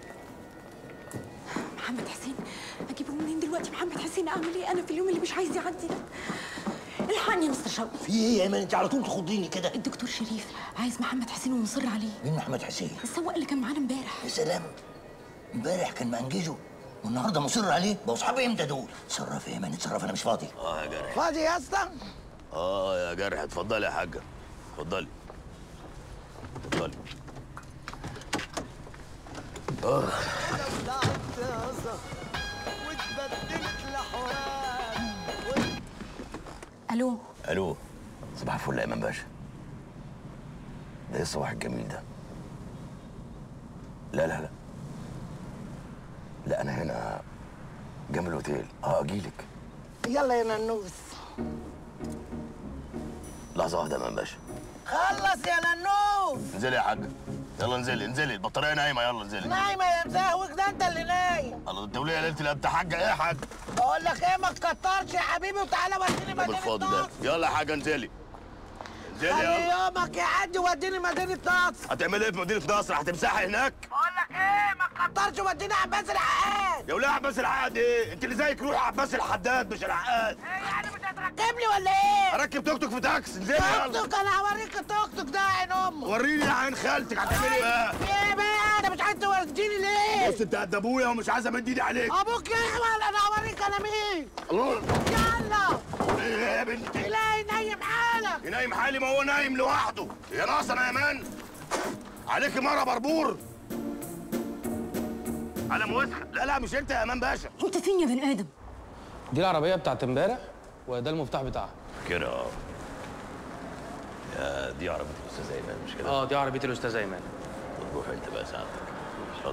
C: محمد حسين اجيبه منين دلوقتي محمد حسين اعمل ايه انا في اليوم اللي مش عايز يعدي ده الحقني يا مستر شوقي
K: في ايه يا ايمن انت على طول تخضيني كده
C: الدكتور شريف عايز محمد حسين ومصر عليه
K: مين محمد حسين
C: السواق اللي كان معانا امبارح
K: يا سلام امبارح كان مأنجزه والنهارده مصر عليه بقوا اصحابي امتى دول اتصرف يا ايمن اتصرف انا مش فاضي
G: اه يا جرح
E: فاضي يا اسطى
G: اه يا جرح اتفضلي يا حاجه اتفضلي اتفضلي اه
C: الو
G: الو صباح الفل يا ايمن باشا ده ايه الصباح الجميل ده لا لا لا لا انا هنا جنب الاوتيل اه اجيلك
E: يلا يا ننوس
G: لحظه واحده يا ايمن باشا
E: خلص يا ننوس
G: انزلي يا حاجه يلا انزلي انزلي البطاريه نايمه يلا انزلي
E: نايمة يا مزهوك ده انت اللي نايم
G: الله انت وليه ليله الابت حاجه ايه يا حاج
E: بقول لك ايه ما تكترش يا حبيبي وتعالى وديني
G: ده
E: مدينة
G: بالفاضي ده
E: نصر
G: يلا يا حاجه انزلي انزلي
E: خلي
G: يلا
E: يومك يعدي وديني مدينة نصر
G: هتعملي ايه في مدينه نصر هتمسحي هناك
E: بقول لك ايه ما تكترش وديني عباس العقاد
G: يا وليه عباس العقاد ايه انت اللي زيك روح عباس الحداد مش العقاد
E: ايه يعني مش هتركب لي ولا ايه؟
G: اركب توك توك في تاكس انزلي
E: توك
G: يلا
E: توك انا هوريك التوك توك ده يا عين امك
G: وريني يا عين خالتك هتعملي ايه بقى
E: ايه بقى انا مش عايز توديني ليه؟
G: بص انت قد ابويا ومش عايز امد ايدي عليك
E: ابوك يحول انا هوريك انا مين
G: الله
E: يلا
G: ايه يا بنتي
E: تلاقي نايم حالك
G: ينايم حالي ما هو نايم لوحده يا ناقص انا يا مان عليك مره بربور على موسخه لا لا مش انت يا امان باشا
C: انت فين يا بني ادم
Q: دي العربيه بتاعت امبارح وده المفتاح بتاعها
G: كده اه يا دي عربيه الاستاذ ايمن مش كده
Q: اه دي عربيه الاستاذ ايمن
G: روح انت بقى سعادتك اتفضل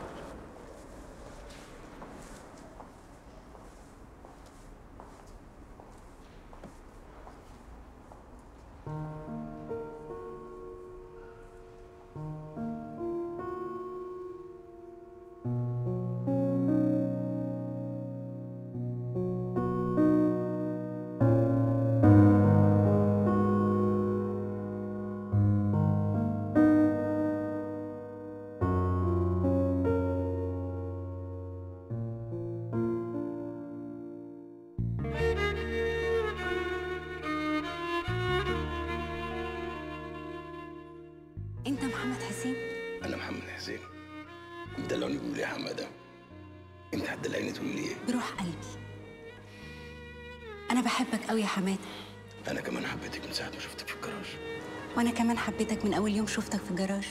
C: انت محمد حسين
G: انا محمد حسين مدلعني بيقول يا حماده انت هتدلعني تقول لي ايه
C: بروح قلبي انا بحبك قوي يا حماده
G: انا كمان حبيتك من ساعه ما شفتك في الجراج
C: وانا كمان حبيتك من اول يوم شفتك في الجراج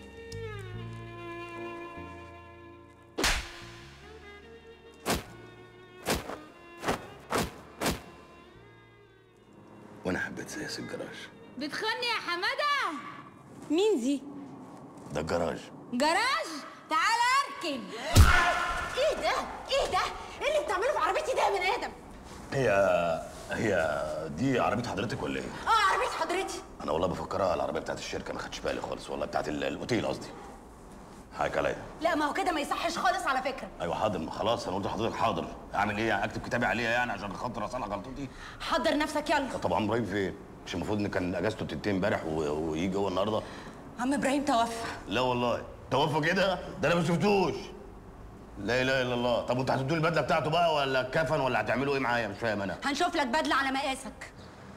G: وانا حبيت سياس الجراج
P: بتخني يا حماده
C: مين دي
G: ده الجراج
P: جراج تعال اركن
C: ايه ده ايه ده ايه اللي بتعمله في عربيتي ده يا بني ادم
G: هي هي دي عربيه حضرتك ولا ايه
C: اه عربيه حضرتي
G: انا والله بفكرها العربيه بتاعت الشركه ما خدتش بالي خالص والله بتاعت ال- الاوتيل قصدي حقك عليا
C: لا ما هو كده ما يصحش خالص على فكره
G: ايوه حاضر ما خلاص انا قلت لحضرتك حاضر اعمل ايه يعني اكتب كتابي عليها يعني عشان خاطر اصلح غلطتي
C: حضر نفسك يلا
G: طبعا ابراهيم فين مش المفروض ان كان اجازته تنتهي امبارح و- ويجي هو النهارده
C: عم ابراهيم توفى
G: لا والله توفى كده ده انا ما شفتوش لا اله الا الله طب وانتوا هتدوا البدله بتاعته بقى ولا الكفن ولا هتعملوا ايه معايا مش فاهم انا
C: هنشوف لك بدله على مقاسك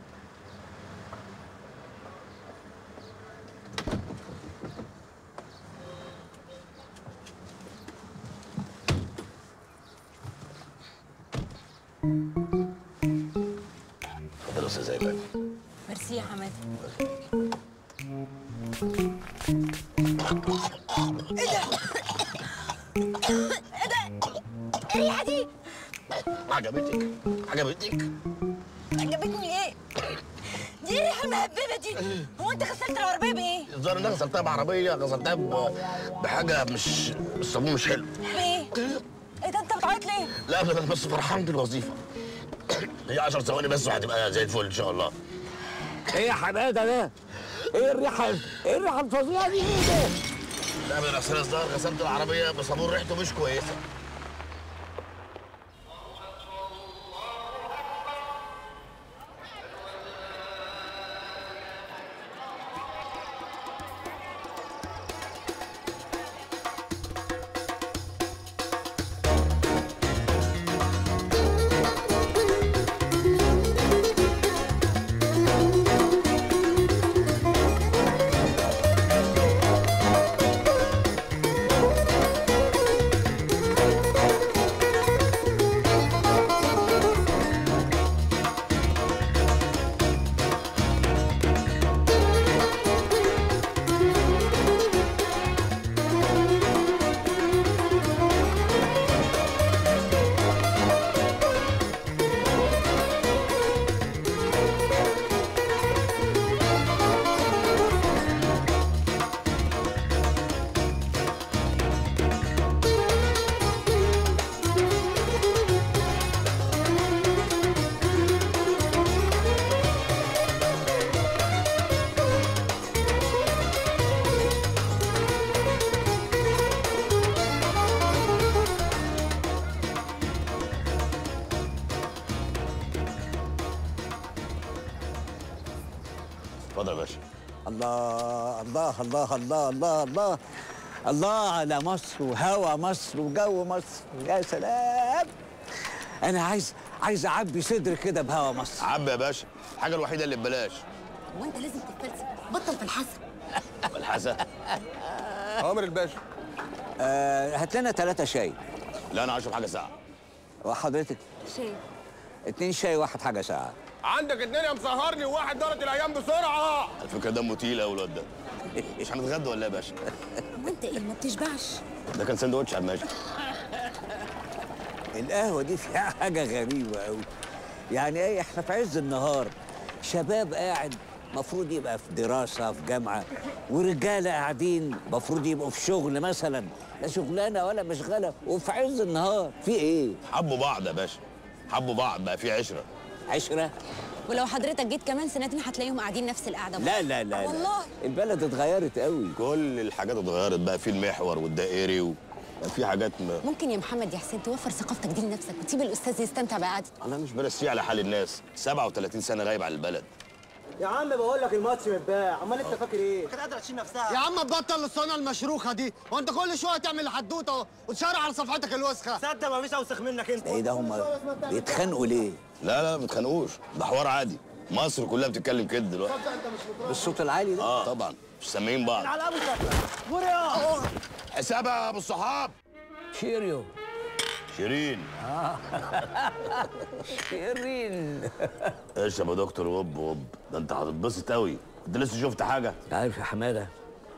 G: اتفضل يا استاذ ايمن
C: ميرسي يا حماده ايه ده؟ ايه الريحه دي؟
G: عجبتك عجبتك
C: عجبتني ايه؟ دي الريحه المهببه دي هو انت غسلت العربيه بايه؟
G: الظاهر ان انا غسلتها بعربيه غسلتها ب- بحاجه مش بالصابون مش حلو
C: بايه؟ ايه ده انت بتعيط ليه؟
G: لا ابدا بس فرحان بالوظيفه هي 10 ثواني بس وهتبقى زي الفل ان شاء الله
N: ايه يا حماده ده؟ ايه الريحه ايه الريحه الفظيعه دي ايه ده؟
G: لا من اصل الظاهر غسلت العربيه بصابون ريحته مش كويسه اتفضل يا باشا
D: الله الله الله الله الله الله الله على مصر وهوا مصر وجو مصر يا سلام انا عايز عايز اعبي صدري كده بهوا مصر
G: عبي يا باشا الحاجه الوحيده اللي ببلاش
C: هو انت لازم تتفلسف بطل في الحسن
G: الحسن
D: عمر الباشا آه هات لنا ثلاثة شاي
G: لا انا هشرب حاجه ساقعه
D: وحضرتك
C: شاي
D: اتنين شاي واحد حاجة ساعة
R: عندك اتنين يا مسهرني وواحد دارت الايام بسرعه
G: على فكره دمه تقيل قوي الواد ده مش هنتغدى ولا ايه يا باشا
C: هو انت ايه ما بتشبعش
G: ده كان سندوتش على الماشي
D: القهوة دي فيها حاجة غريبة قوي يعني ايه احنا في عز النهار شباب قاعد مفروض يبقى في دراسة في جامعة ورجالة قاعدين مفروض يبقوا في شغل مثلا لا شغلانة ولا مشغلة وفي عز النهار في ايه؟
G: حبوا بعض يا باشا حبوا بعض بقى في عشره
D: عشرة؟
C: ولو حضرتك جيت كمان سنتين هتلاقيهم قاعدين نفس القعده
D: لا لا لا, لا.
C: والله
D: البلد اتغيرت قوي
G: كل الحاجات اتغيرت بقى في المحور والدائري و... بقى في حاجات ما
C: ممكن يا محمد يا حسين توفر ثقافتك دي لنفسك وتسيب الاستاذ يستمتع بقعدته
G: انا مش برسيه على حال الناس 37 سنه غايب عن البلد
S: يا عم بقول لك الماتش متباع امال انت فاكر ايه
E: كانت قادره تشيل نفسها
S: يا عم تبطل الصنة المشروخه دي هو انت كل شويه تعمل حدوته وتشارع على صفحتك الوسخه
E: صدق ما فيش اوسخ منك انت
D: ايه ده هم بيتخانقوا ليه؟
G: لا لا ما بيتخانقوش ده حوار عادي مصر كلها بتتكلم كده دلوقتي
D: بالصوت العالي ده؟
G: اه طبعا مش سامعين بعض
E: على ابو شكلك
G: حسابها يا ابو الصحاب
D: شيريو
G: شيرين
D: شيرين
G: اشرب يا دكتور وب وب ده انت هتتبسط قوي انت لسه شفت حاجه
N: عارف يا حماده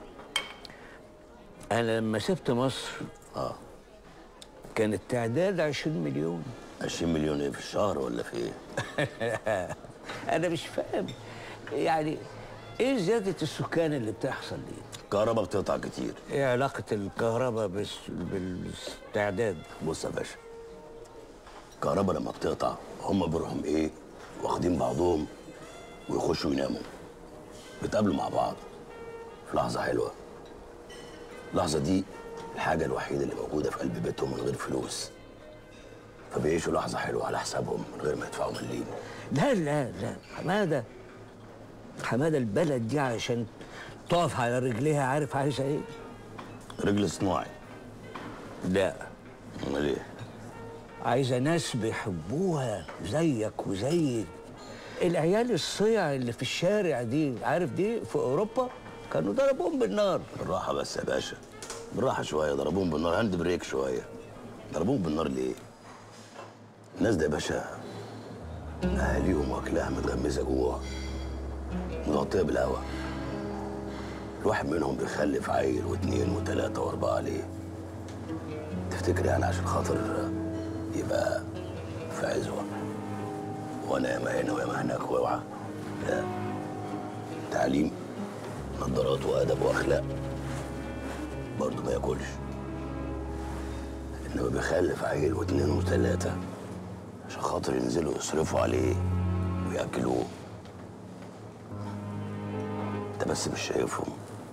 N: انا لما سبت مصر
G: اه
N: كان التعداد 20 مليون
G: 20 مليون ايه في الشهر ولا في ايه
N: انا مش فاهم يعني ايه زياده السكان اللي بتحصل دي
G: الكهرباء بتقطع كتير
N: ايه علاقه الكهرباء بس بالاستعداد
G: بص يا باشا الكهرباء لما بتقطع هم بيروحوا ايه واخدين بعضهم ويخشوا يناموا بيتقابلوا مع بعض في لحظه حلوه اللحظه دي الحاجه الوحيده اللي موجوده في قلب بيتهم من غير فلوس فبيعيشوا لحظه حلوه على حسابهم من غير ما يدفعوا مليم
N: لا لا لا حماده حماده البلد دي عشان تقف على رجليها عارف عايزه ايه؟
G: رجل صناعي
N: لا
G: امال ايه؟
N: عايزه ناس بيحبوها زيك وزيك العيال الصيع اللي في الشارع دي عارف دي في اوروبا كانوا ضربوهم بالنار
G: بالراحه بس يا باشا بالراحه شويه ضربوهم بالنار هاند بريك شويه ضربوهم بالنار ليه؟ الناس ده يا باشا اهاليهم واكلها متغمسه جوه مغطيه بالهوا الواحد منهم بيخلف عيل واثنين وثلاثه واربعه عليه تفتكر يعني عشان خاطر يبقى في عزوه وانا ياما هنا وياما هناك واوعى لا تعليم نظارات وادب واخلاق برضه ما ياكلش انما بيخلف عيل واثنين وثلاثه عشان خاطر ينزلوا يصرفوا عليه وياكلوه انت بس مش شايفهم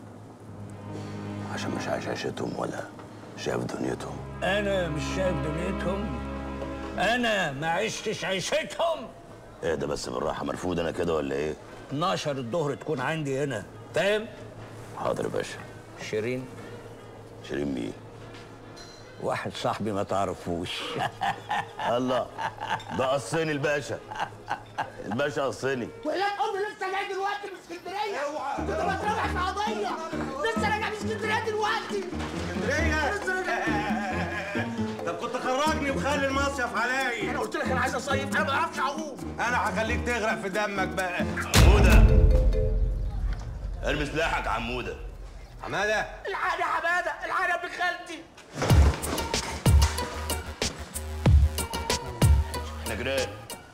G: عشان مش عايش عيشتهم ولا شايف دنيتهم
N: انا مش شايف دنيتهم انا ما عشتش عيشتهم
G: اهدى بس بالراحه مرفوض انا كده ولا ايه
N: 12 الظهر تكون عندي هنا فاهم
G: حاضر يا باشا
N: شيرين
G: شيرين مين
N: واحد صاحبي ما تعرفوش
G: الله ده قصني الباشا الباشا قصني
E: ولاد امي لسه جاي دلوقتي من اسكندريه كنت بتربح في قضيه لسه راجع من اسكندريه دلوقتي
S: اسكندريه
E: لسه راجع
S: طب كنت خرجني وخلي المصيف عليا
E: انا قلت لك انا عايز اصيف انا ما بعرفش اعوم
S: انا هخليك تغرق في دمك بقى
G: عموده ارمي سلاحك عموده
S: حماده
E: الحقني يا حماده الحقني يا ابن خالتي
G: احنا جيران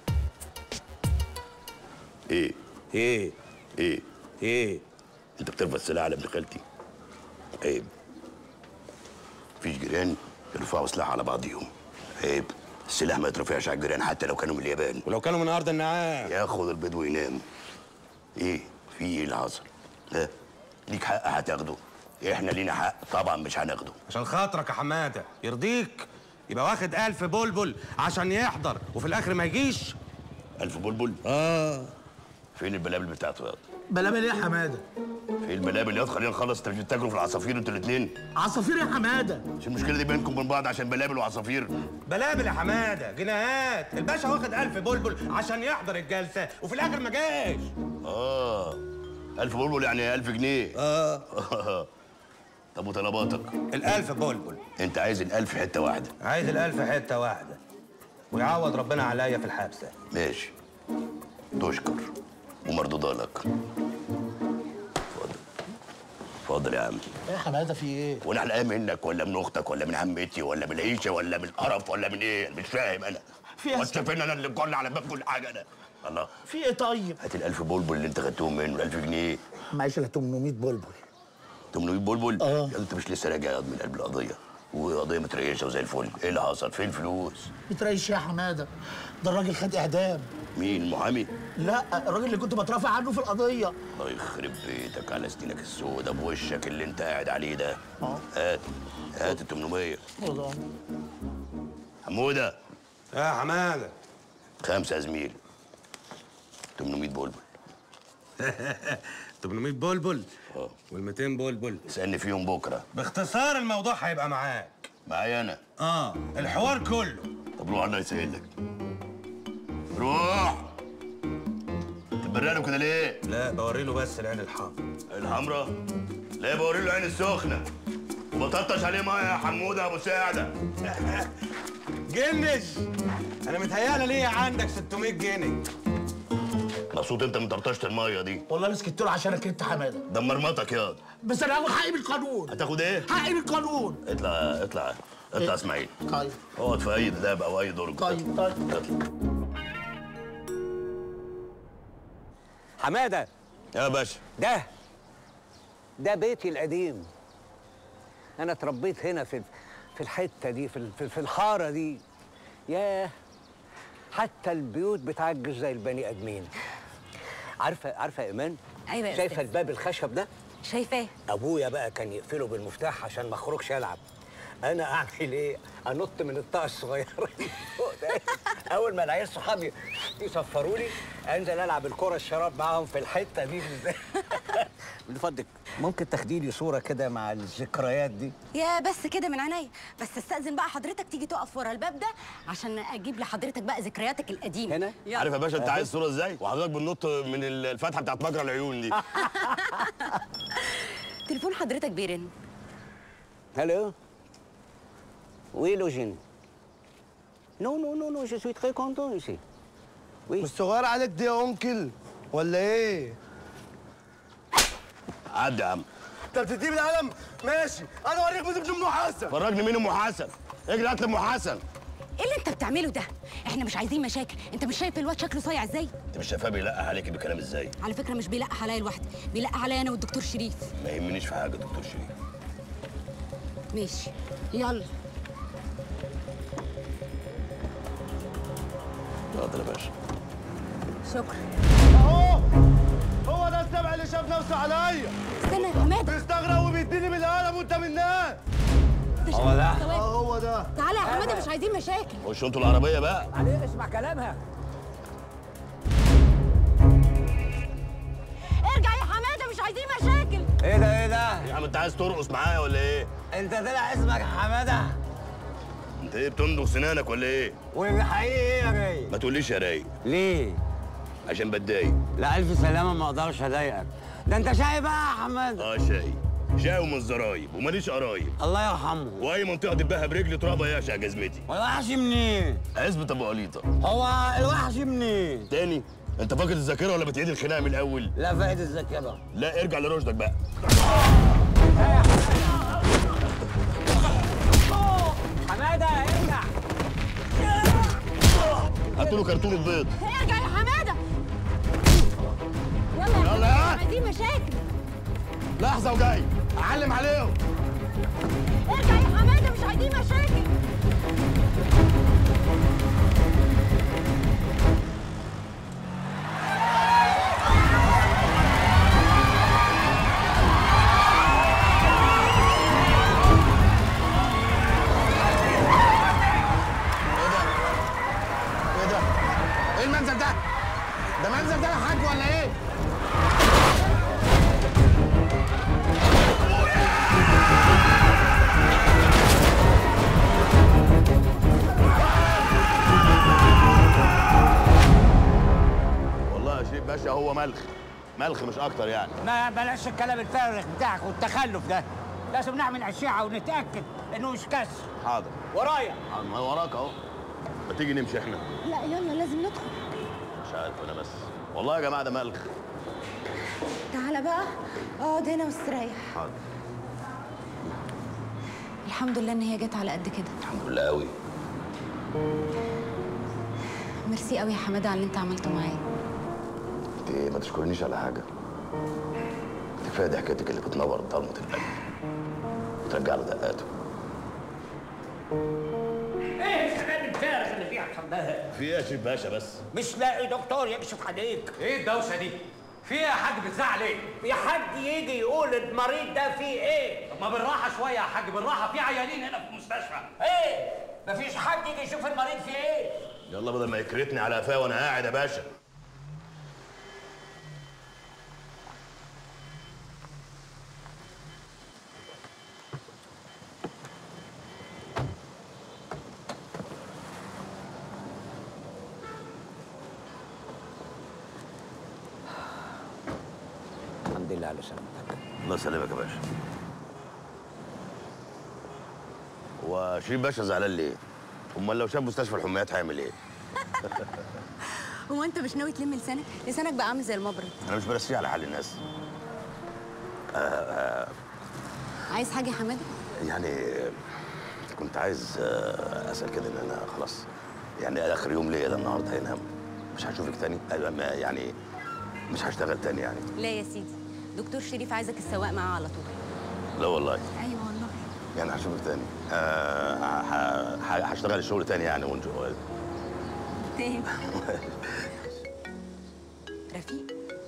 G: ايه
N: ايه
G: ايه
N: ايه
G: انت بترفع السلاح على ابن خالتي عيب مفيش جيران يرفعوا سلاح على بعضيهم عيب السلاح ما يترفعش على الجيران حتى لو كانوا من اليابان
S: ولو كانوا من ارض النعام
G: ياخد البيض وينام ايه في ايه اللي حصل لا ليك حق هتاخده احنا لينا حق طبعا مش هناخده
S: عشان خاطرك يا حماده يرضيك يبقى واخد ألف بلبل عشان يحضر وفي الاخر ما يجيش
G: ألف بلبل اه فين البلابل بتاعته ياض
E: بلابل ايه يا حماده
G: فين البلابل ياض خلينا نخلص انت مش بتاكلوا في العصافير انتوا الاثنين
E: عصافير يا حماده
G: مش المشكله دي بينكم وبين بعض عشان بلابل وعصافير
S: بلابل يا حماده جنيهات الباشا واخد ألف بلبل عشان يحضر الجلسه وفي الاخر ما جاش
G: اه ألف بلبل يعني ألف جنيه اه طب وطلباتك
S: الألف بلبل
G: انت عايز الألف حته واحده
S: عايز الألف حته واحده ويعوض ربنا عليا في الحبسه
G: ماشي تشكر ومردودة لك اتفضل اتفضل يا عم
E: ايه يا حماده في ايه
G: وانا حلقان منك ولا من اختك ولا من عمتي ولا من العيشه ولا من القرف ولا من ايه مش فاهم انا
E: في
G: وانت فين انا اللي مجرن على باب كل حاجه انا الله
E: في ايه طيب
G: هات الألف بلبل اللي انت خدتهم منه الألف جنيه
E: معيش الا 800 بلبل
G: 800 بلبل اه انت مش لسه راجع من قلب القضيه وقضيه متريشه وزي الفل ايه اللي حصل فين الفلوس
E: بتريش يا حماده ده الراجل خد اعدام
G: مين المحامي
E: لا الراجل اللي كنت بترافع عنه في القضيه
G: الله يخرب بيتك على سنينك السودة بوشك اللي انت قاعد عليه ده
E: اه
G: هات هات ال 800
E: والله.
G: حموده
S: يا حماده
G: خمسه يا زميل 800 بلبل
S: 800 بلبل
G: اه
S: وال 200 بلبل
G: اسالني فيهم بكره
S: باختصار الموضوع هيبقى معاك
G: معايا انا
S: اه الحوار كله
G: طب روح الله يسهل لك روح تبرق كده ليه؟
S: لا بوري له بس العين الحمراء
G: الحمراء لا بوري له العين السخنه وبططش عليه ميه يا حموده يا ابو ساعده
S: جنش انا متهيألي ليه عندك 600 جنيه
G: مبسوط انت من طرطشه الميه دي
E: والله انا سكت له عشانك انت حماده
G: دمرمطك ياض
E: بس انا هاخد حقي بالقانون
G: هتاخد ايه؟
E: حقي بالقانون
G: اطلع اطلع اطلع اسماعيل
E: طيب
G: اقعد في اي داب او اي درج
E: طيب طيب
G: اطلع
N: حماده
G: يا باشا
N: ده ده بيتي القديم انا اتربيت هنا في في الحته دي في ال- في, في الحاره دي ياه حتى البيوت بتعجز زي البني ادمين عارفه عارفه يا ايمان
C: أيوة يا
N: شايفه
C: أستاذ.
N: الباب الخشب ده
C: شايفاه
N: ابويا بقى كان يقفله بالمفتاح عشان ما اخرجش العب انا اعمل ايه انط من الطاقه الصغيره دي فوق ده. اول ما العيال صحابي يصفروا لي انزل العب الكره الشراب معاهم في الحته دي بالذات من فضلك ممكن تاخدي لي صوره كده مع الذكريات دي
C: يا بس كده من عينيا بس استاذن بقى حضرتك تيجي تقف ورا الباب ده عشان اجيب لحضرتك بقى ذكرياتك القديمه هنا
G: عارف يا باشا انت عايز صوره ازاي؟ وحضرتك بننط من الفتحه بتاعت مجرى العيون دي
C: تليفون حضرتك بيرن
N: Allô Oui, Logine. Non, non, non, non, je suis très content ici. Oui.
T: مش صغير عليك دي يا انكل ولا ايه؟
G: عدي يا عم
T: انت بتديني القلم؟ ماشي انا اوريك بنت ام حسن
G: فرجني مين ام حسن اجري هات لي ام حسن
C: ايه اللي انت بتعمله ده احنا مش عايزين مشاكل انت مش شايف الواد شكله صايع ازاي
G: انت مش شايفاه بيلقح عليك بكلام ازاي؟
C: على فكره مش بيلقح عليا لوحدي بيلقح عليا انا والدكتور شريف
G: ما يهمنيش في حاجه دكتور شريف
C: ماشي يلا
G: اتفضل يا باشا
C: شكرا
T: اهو هو ده السبع اللي شاف نفسه عليا
C: استنى يا حماده
T: بيستغرب وبيديني بالقلم وانت من الناس
C: هو ده
T: اه هو ده
C: تعالى يا حماده مش عايزين مشاكل
G: خشوا انتوا العربيه بقى
N: عليه اسمع كلامها
C: ارجع يا حماده مش عايزين مشاكل
G: ايه ده ايه ده يا عم انت عايز ترقص معايا ولا ايه
E: انت طلع اسمك حماده
G: انت ايه بتندغ سنانك ولا ايه
E: والحقيقي ايه يا راي
G: ما تقوليش يا رايق
E: ليه
G: عشان بتضايق
E: لا الف سلامه ما اقدرش اضايقك ده انت شاي بقى يا حماده
G: اه شاي شاي ومن الزرايب وماليش قرايب
E: الله يرحمه
G: واي منطقه دبها برجلي ترابه يعشق جزمتي
E: والوحش منين
G: عزبة ابو قليطه
E: هو الوحش منين
G: تاني انت فاقد الذاكره ولا بتعيد الخناقه من الاول
E: لا فاقد الذاكره
G: لا ارجع لرشدك بقى
N: حماده ارجع
G: هاتوا له كرتون البيض
C: ارجع يا حماده يلا يا
G: يلا
C: حماده
G: يا.
C: مش عايزين مشاكل
G: لحظه وجاي اعلم عليهم
C: ارجع يا حماده مش عايزين مشاكل
T: ايه ده ايه المنظر ده ده منظر ده يا حاج ولا ايه
G: والله يا شريف باشا هو ملخ ملخ مش اكتر يعني
N: ما بلاش الكلام الفارغ بتاعك والتخلف ده لازم نعمل أشعة ونتأكد إنه مش كسر
G: حاضر
N: ورايا
G: حاضر، ما وراك اهو ما تيجي نمشي احنا
C: لا يلا لازم ندخل
G: مش عارف انا بس والله يا جماعه ده ملخ
C: تعالى بقى اقعد هنا واستريح
G: حاضر
C: الحمد لله ان هي جت على قد كده
G: الحمد لله قوي
C: ميرسي قوي يا حماده على اللي انت عملته معايا
G: انت ما تشكرنيش على حاجه كفايه ضحكتك اللي بتنور ضلمه القلب وترجع له دقاته
N: إيه الكلام الفارغ اللي بيحصل ده؟
G: في ايه يا شريف باشا بس
N: مش لاقي دكتور يكشف عليك
F: ايه الدوشه دي؟ في ايه يا حاج بتزعل ايه؟
N: في حد يجي يقول المريض ده فيه ايه؟
F: طب ما بالراحه شويه يا حاج بالراحه في عيانين هنا في المستشفى
N: ايه؟ مفيش حد يجي يشوف المريض فيه ايه؟
G: يلا بدل ما يكرتني على قفاه وانا قاعد يا باشا
N: الحمد لله على سلامتك
G: الله يسلمك يا باشا هو شريف باشا زعلان ليه؟ امال لو شاف مستشفى الحميات هيعمل ايه؟
C: هو انت مش ناوي تلم لسانك لسانك بقى عامل زي المبرد
G: انا مش برسيه على حال الناس آه آه
C: عايز حاجه يا حماده
G: يعني كنت عايز آه، اسال كده ان انا خلاص يعني اخر يوم ليا ده النهارده هينام مش هشوفك تاني أيوة، ما- يعني مش هشتغل تاني يعني
C: لا يا سيدي دكتور شريف عايزك السواق معاه على طول
G: لا والله
C: ايوه والله
G: يعني هشوفك تاني آه ه- ه- هشتغل الشغل تاني يعني ونج...
C: تاني رفيق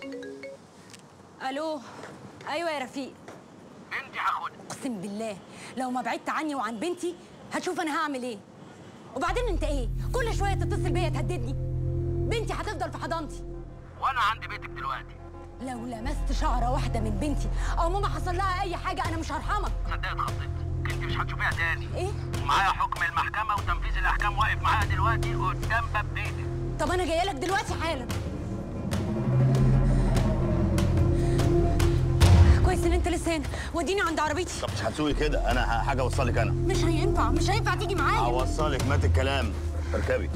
C: الو ايوه يا رفيق
N: بنتي هاخدها
C: اقسم بالله لو ما بعدت عني وعن بنتي هتشوف انا هعمل ايه وبعدين انت ايه كل شويه تتصل بيا تهددني بنتي هتفضل في حضانتي
N: وانا عند بيتك دلوقتي
C: لو لمست شعره واحده من بنتي او ماما حصل لها اي حاجه انا مش هرحمك
N: صدقت اتخضيت انت مش هتشوفيها تاني
C: ايه
N: ومعايا حكم المحكمه وتنفيذ الاحكام واقف معايا دلوقتي قدام باب بيتك
C: طب انا جايه لك دلوقتي حالا كويس ان انت لسه هنا وديني عند عربيتي
G: طب مش هتسوقي كده انا ه- حاجه اوصلك انا
C: مش هينفع مش هينفع تيجي معايا
G: اوصلك مات الكلام اركبي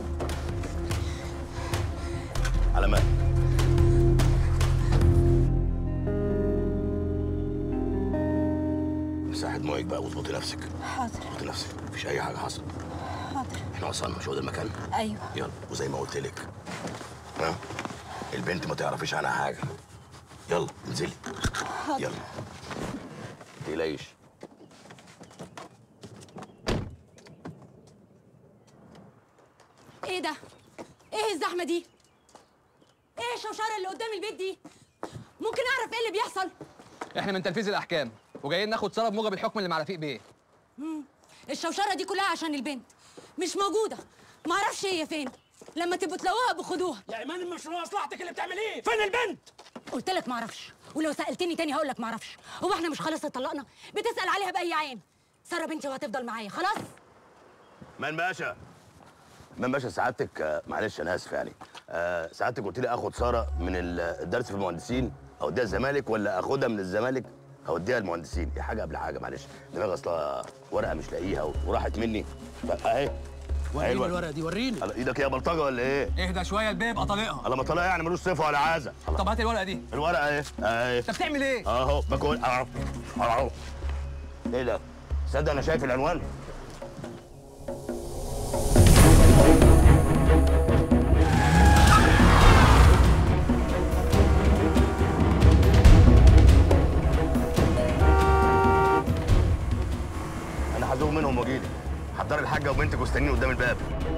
G: على مهلك مساحة دموعك بقى واظبطي نفسك
C: حاضر
G: اظبطي نفسك مفيش أي حاجة حصلت
C: حاضر
G: احنا وصلنا مش هو ده المكان
C: ايوه
G: يلا وزي ما قلت لك ها البنت ما تعرفيش عنها حاجة يلا انزلي
C: حاضر
G: يلا تقلقيش
C: ايه ده ايه الزحمه دي ايه الشوشره اللي قدام البيت دي ممكن اعرف ايه اللي بيحصل
Q: احنا من تنفيذ الاحكام وجايين ناخد ساره بموجب الحكم اللي مع رفيق بيه
C: مم. الشوشره دي كلها عشان البنت مش موجوده ما اعرفش هي فين لما تبقوا تلاقوها بخدوها
N: يا ايمان مش مصلحتك اللي بتعمل ايه فين البنت
C: قلت لك ما اعرفش ولو سالتني تاني هقول لك ما اعرفش هو احنا مش خلاص اتطلقنا بتسال عليها باي عين ساره بنتي وهتفضل معايا خلاص
G: من باشا من باشا سعادتك آه، معلش انا اسف يعني آه، سعادتك قلت لي اخد ساره من ال- الدرس في المهندسين اوديها الزمالك ولا اخدها من الزمالك اوديها المهندسين دي حاجه قبل حاجه معلش دماغي اصلا ورقه مش لاقيها وراحت مني فاهي
N: وريني الورقه دي وريني
G: على ايدك يا بلطجه ولا ايه؟
Q: اهدى شويه البيه يبقى طليقها
G: على ما طلع يعني ملوش صفه ولا عازه
Q: طب هات الورقه دي
G: الورقه ايه؟ اهي
Q: انت بتعمل ايه
G: اهو باكل اهو اهو ايه ده؟ تصدق انا شايف العنوان؟ انا هزوق منهم واجيلك حضري الحاجه وبنتك واستنيني قدام الباب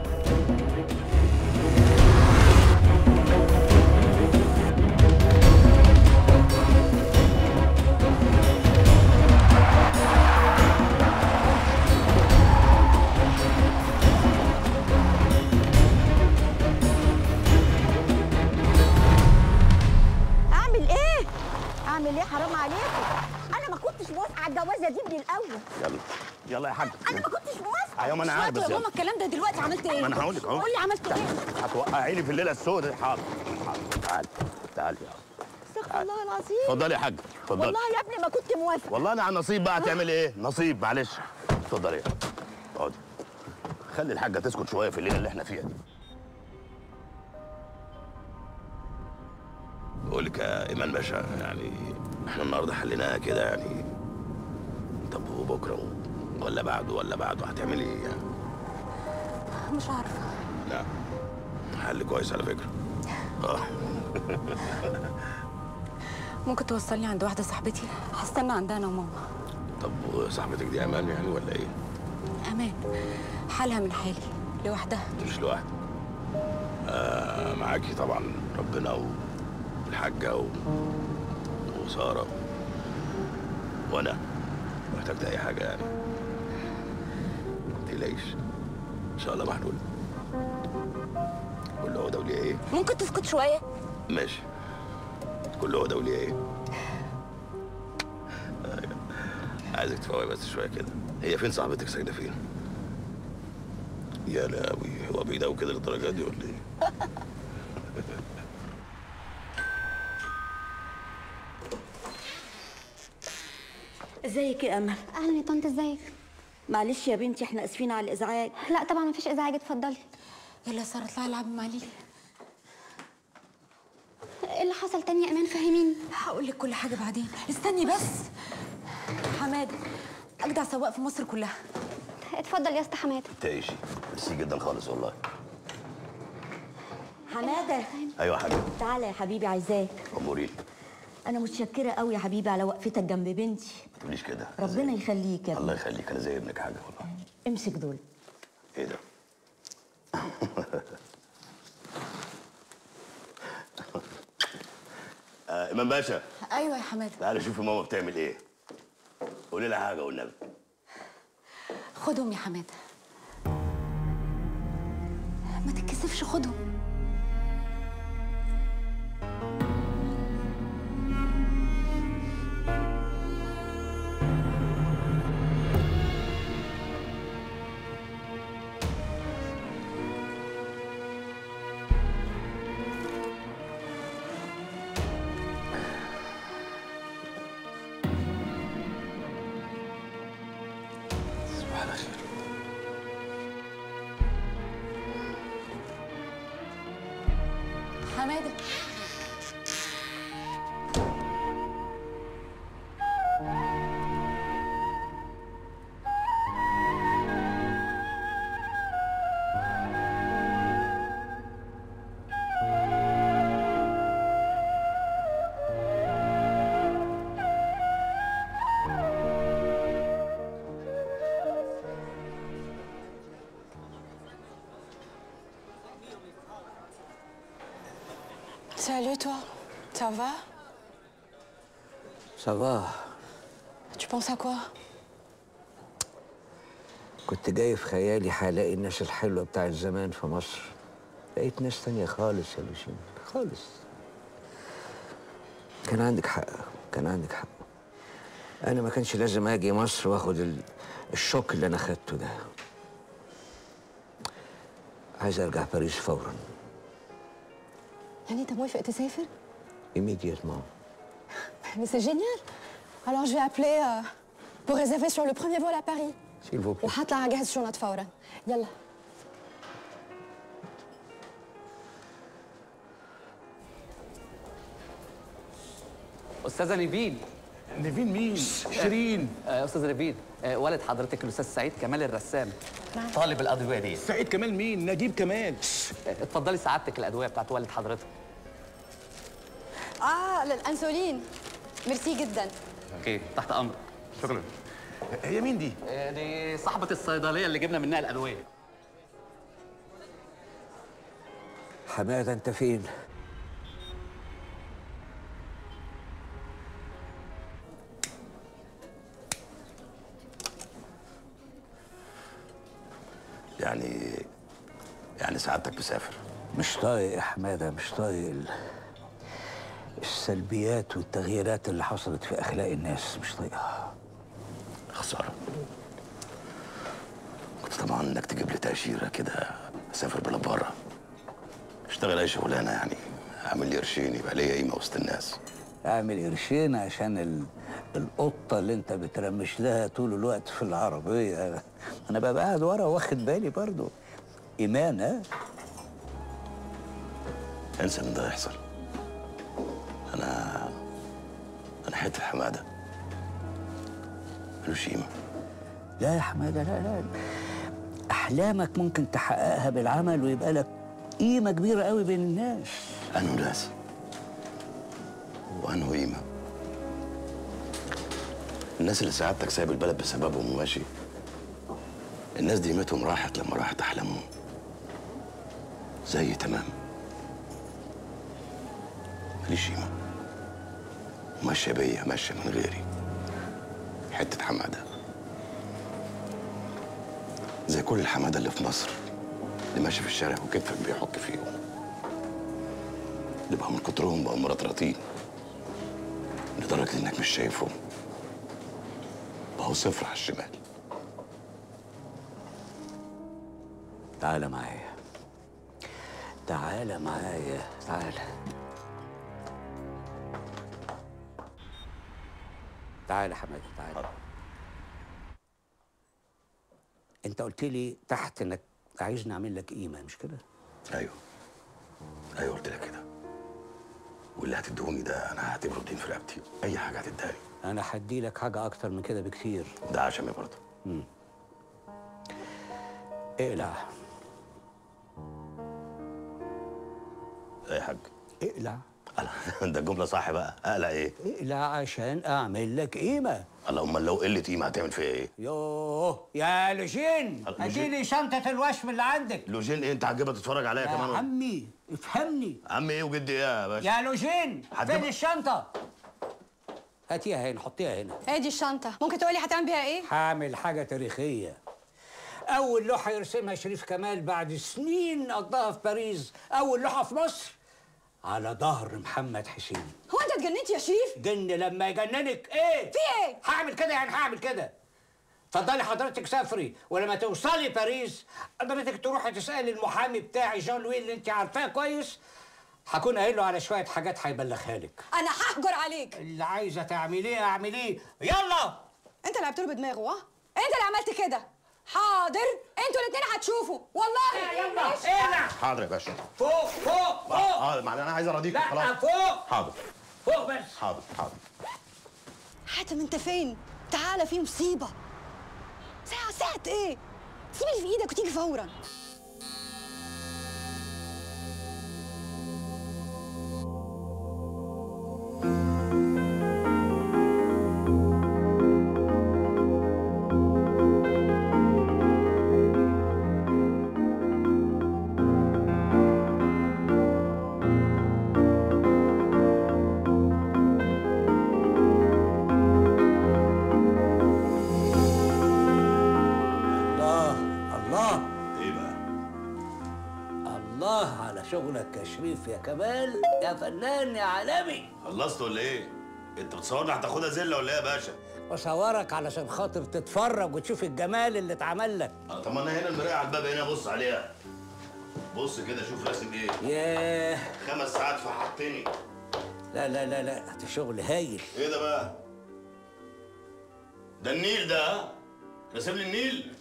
U: اعمل ايه اعمل ايه حرام عليكم انا ما كنتش موافقه على الجوازه دي من الاول
G: يلا يلا يا حاج
U: انا ما كنتش موافقه
G: ايوه ما انا
C: مش
G: عارف
C: وقته
G: بس
C: يا
G: يلا.
C: ماما الكلام ده دلوقتي عملت ايه
G: ما انا هقول لك اهو
C: قول لي عملت ايه
G: هتوقعيني في الليله السوداء حاضر حاضر تعالي تعالي يا
U: استغفر الله العظيم
G: اتفضلي يا حاج اتفضلي
U: والله يا ابني ما كنت موافقه
G: والله انا على النصيب بقى هتعمل ايه نصيب معلش اتفضلي يا اقعدي خلي الحاجه تسكت شويه في الليله اللي احنا فيها دي بقول لك يا ايمان باشا يعني احنا النهارده حليناها كده يعني طب وبكره ولا بعده ولا بعده هتعملي ايه يعني
C: مش عارفه
G: لا حل كويس على فكره اه
C: ممكن توصلني عند واحده صاحبتي هستنى عندها انا وماما
G: طب وصاحبتك دي امان يعني ولا ايه
C: امان حالها من حالي لوحدها
G: مش لوحدك آه معاكي طبعا ربنا والحاجة و... وسارة وأنا لو احتجت أي حاجة يعني متقلقيش إن شاء الله محلول كل عقدة وليها إيه؟
C: ممكن تسكت شويه
G: ماشي كل عقدة وليها إيه؟ أيوة. عايزك تفوقي بس شوية كده هي فين صاحبتك ساكنة فين؟ يا لاوي هو بيداوي كده للدرجة دي ولا إيه؟
U: ازيك يا امل
V: اهلا يا طنط ازيك
U: معلش يا بنتي احنا اسفين على الازعاج
V: لا طبعا مفيش ازعاج اتفضلي
C: يلا ساره اطلعي العبي مع ليلي
V: ايه اللي حصل تاني يا ايمان فهميني
C: هقول لك كل حاجه بعدين استني بس حماده اجدع سواق في مصر كلها
V: اتفضل يا اسطى حماده
G: تعيشي ميرسي جدا خالص والله
U: حماده
G: ايوه يا حبيبي
U: تعالى يا حبيبي عايزاك
G: اموري
U: انا متشكره قوي يا حبيبي على وقفتك جنب بنتي
G: ما تقوليش كده
U: ربنا يخليك يا
G: الله
U: ابني
G: يخليك انا زي ابنك حاجه والله
U: امسك دول
G: ايه ده آه امام باشا
C: ايوه يا حماده
G: تعالى شوفي ماما بتعمل ايه قولي لها حاجه والنبي
C: خدهم يا حماده ما تتكسفش خدهم
G: صباح الخير
C: حماده
W: Salut toi, ça va
D: صباح
C: Tu penses à quoi
D: كنت جاي في خيالي هلاقي الناس الحلوة بتاعت زمان في مصر لقيت ناس تانية خالص يا لوشين خالص كان عندك حق كان عندك حق أنا ما كانش لازم أجي مصر وآخد ال- الشوك اللي أنا خدته ده عايز أرجع باريس فورا
M: يعني انت موافق تسافر؟
D: immédiatement
M: Mais c'est génial. Alors je vais appeler euh, pour réserver sur le premier vol à Paris.
D: s'il vous plaît
M: وهطلع اجهز شنط فورا. يلا.
F: استاذه نيفين
A: نيفين مين؟ شيرين
F: آه استاذه نيفين آه والد حضرتك الاستاذ سعيد كمال الرسام طالب الادويه دي
A: سعيد كمال مين؟ نجيب كمال
F: آه، اتفضلي سعادتك الادويه بتاعت والد حضرتك
M: اه للانسولين. ميرسي جدا.
F: اوكي تحت امرك
A: شكرا هي مين دي؟
F: آه، دي صاحبه الصيدليه اللي جبنا منها الادويه
D: حمادة أنت فين؟
G: يعني يعني سعادتك مسافر
D: مش طايق يا حمادة مش طايق ال- السلبيات والتغييرات اللي حصلت في أخلاق الناس مش طايقها
G: خسارة كنت طبعا انك تجيب لي تأشيرة كده اسافر بلا بره اشتغل اي شغلانة يعني اعمل لي قرشين يبقى ليا قيمة وسط الناس
D: اعمل قرشين عشان ال... القطة اللي انت بترمش لها طول الوقت في العربية انا ببقى قاعد ورا واخد بالي برضو ايمان ها
G: انسى ان ده يحصل انا انا حته حمادة ملوش قيمة
D: لا يا حمادة لا لا احلامك ممكن تحققها بالعمل ويبقى لك قيمة كبيرة قوي بين الناس
G: انه ناس وانه قيمة الناس اللي سعادتك سايب البلد بسببهم وماشي الناس دي قيمتهم راحت لما راحت احلامهم زي تمام ماليش قيمة ماشية بيا ماشية من غيري حتة حمادة زي كل الحمادة اللي في مصر اللي ماشي في الشارع وكتفك بيحك فيهم اللي بقى من كترهم بقوا مرطرطين لدرجة إنك مش شايفهم بقوا صفر على الشمال
D: تعالى معايا تعالى معايا تعالى تعالى حمادة تعالى انت قلت لي تحت انك عايزني اعمل لك قيمه مش كده
G: أيوه أيوه قلت لك كده واللي هتدوني ده أنا هعتبره دين في رقبتي أي حاجة هتداني
D: انا هدي لك حاجه اكتر من كده بكتير
G: ده عشمي برضه
D: مم. اقلع
G: إيه يا حاج
D: اقلع
G: ده الجملة صح بقى أقلق إيه؟
D: اقلع عشان اعمل لك قيمه
G: الله أمال لو قلة قيمة هتعمل فيها إيه؟
D: يوه يا لوجين
G: لوجين.
N: اديني شنطه الوشم اللي عندك
G: لوجين إيه أنت عجبها تتفرج عليا
N: يا
G: كمان
N: عمي افهمني
G: عم إيه وجدي إيه يا باشا؟
N: يا لوجين
G: هتجيب-
N: فين الشنطه
D: هاتيها هنا حطيها هنا
M: ادي الشنطه ممكن تقولي هتعمل بيها ايه
N: هعمل حاجه تاريخيه اول لوحه يرسمها شريف كمال بعد سنين قضاها في باريس اول لوحه في مصر على ظهر محمد حسين
M: هو انت اتجننت يا شريف
N: جن لما يجننك ايه
M: في ايه
N: هعمل كده يعني هعمل كده اتفضلي حضرتك سافري ولما توصلي باريس حضرتك تروحي تسالي المحامي بتاعي جان لوي اللي انت عارفاه كويس هكون قايل له على شويه حاجات هيبلغها لك
M: انا هحجر عليك
N: اللي عايزه تعمليه اعمليه يلا
M: انت لعبت له بدماغه ها انت اللي عملت كده حاضر انتوا الاثنين هتشوفوا والله
N: يلا
M: ماشي.
N: اقلع
G: حاضر يا باشا
N: فوق فوق فوق
G: اه معنى أنا عايز أراضيك
N: لا
G: خلاص
N: فوق
G: حاضر
N: فوق بس
G: حاضر حاضر
M: حاتم انت فين تعالى في مصيبه ساعه ساعه ايه سيب اللي في ايدك وتيجي فورا
N: الله على شغلك يا شريف يا كمال يا فنان يا عالمي
G: خلصت ولا ايه؟ انت بتصورني هتاخدها زله ولا ايه يا باشا؟
N: بصورك علشان خاطر تتفرج وتشوف الجمال اللي اتعمل لك
G: آه، طب ما انا هنا المرايه على الباب هنا بص عليها بص كده شوف راسم ايه
N: ياه
G: خمس ساعات فحطني
N: لا لا لا لا ده شغل هايل
G: ايه ده بقى؟ ده النيل ده ها؟ راسم لي النيل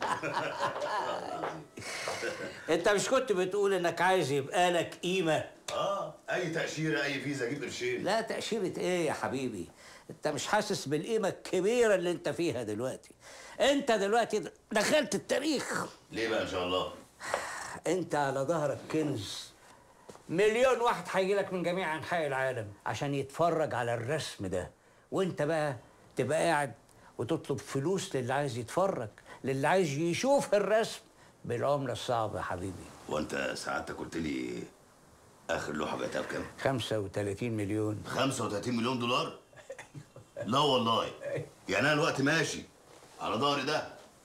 N: انت مش كنت بتقول انك عايز يبقى لك قيمه
G: اه اي تاشيره اي فيزا اجيب قرشين
N: لا تأشيرة ايه يا حبيبي انت مش حاسس بالقيمة الكبيرة اللي انت فيها دلوقتي انت دلوقتي دخلت التاريخ
G: ليه بقى ان شاء الله؟
N: انت على ظهرك كنز مليون واحد هيجي لك من جميع انحاء العالم عشان يتفرج على الرسم ده وانت بقى تبقى قاعد وتطلب فلوس للي عايز يتفرج للي عايز يشوف الرسم بالعملة الصعبة يا حبيبي
G: وانت ساعتك قلت لي اخر لوحه بعتها بكام؟
N: 35 مليون
G: 35 مليون دولار؟ لا والله يعني انا الوقت ماشي على ظهري ده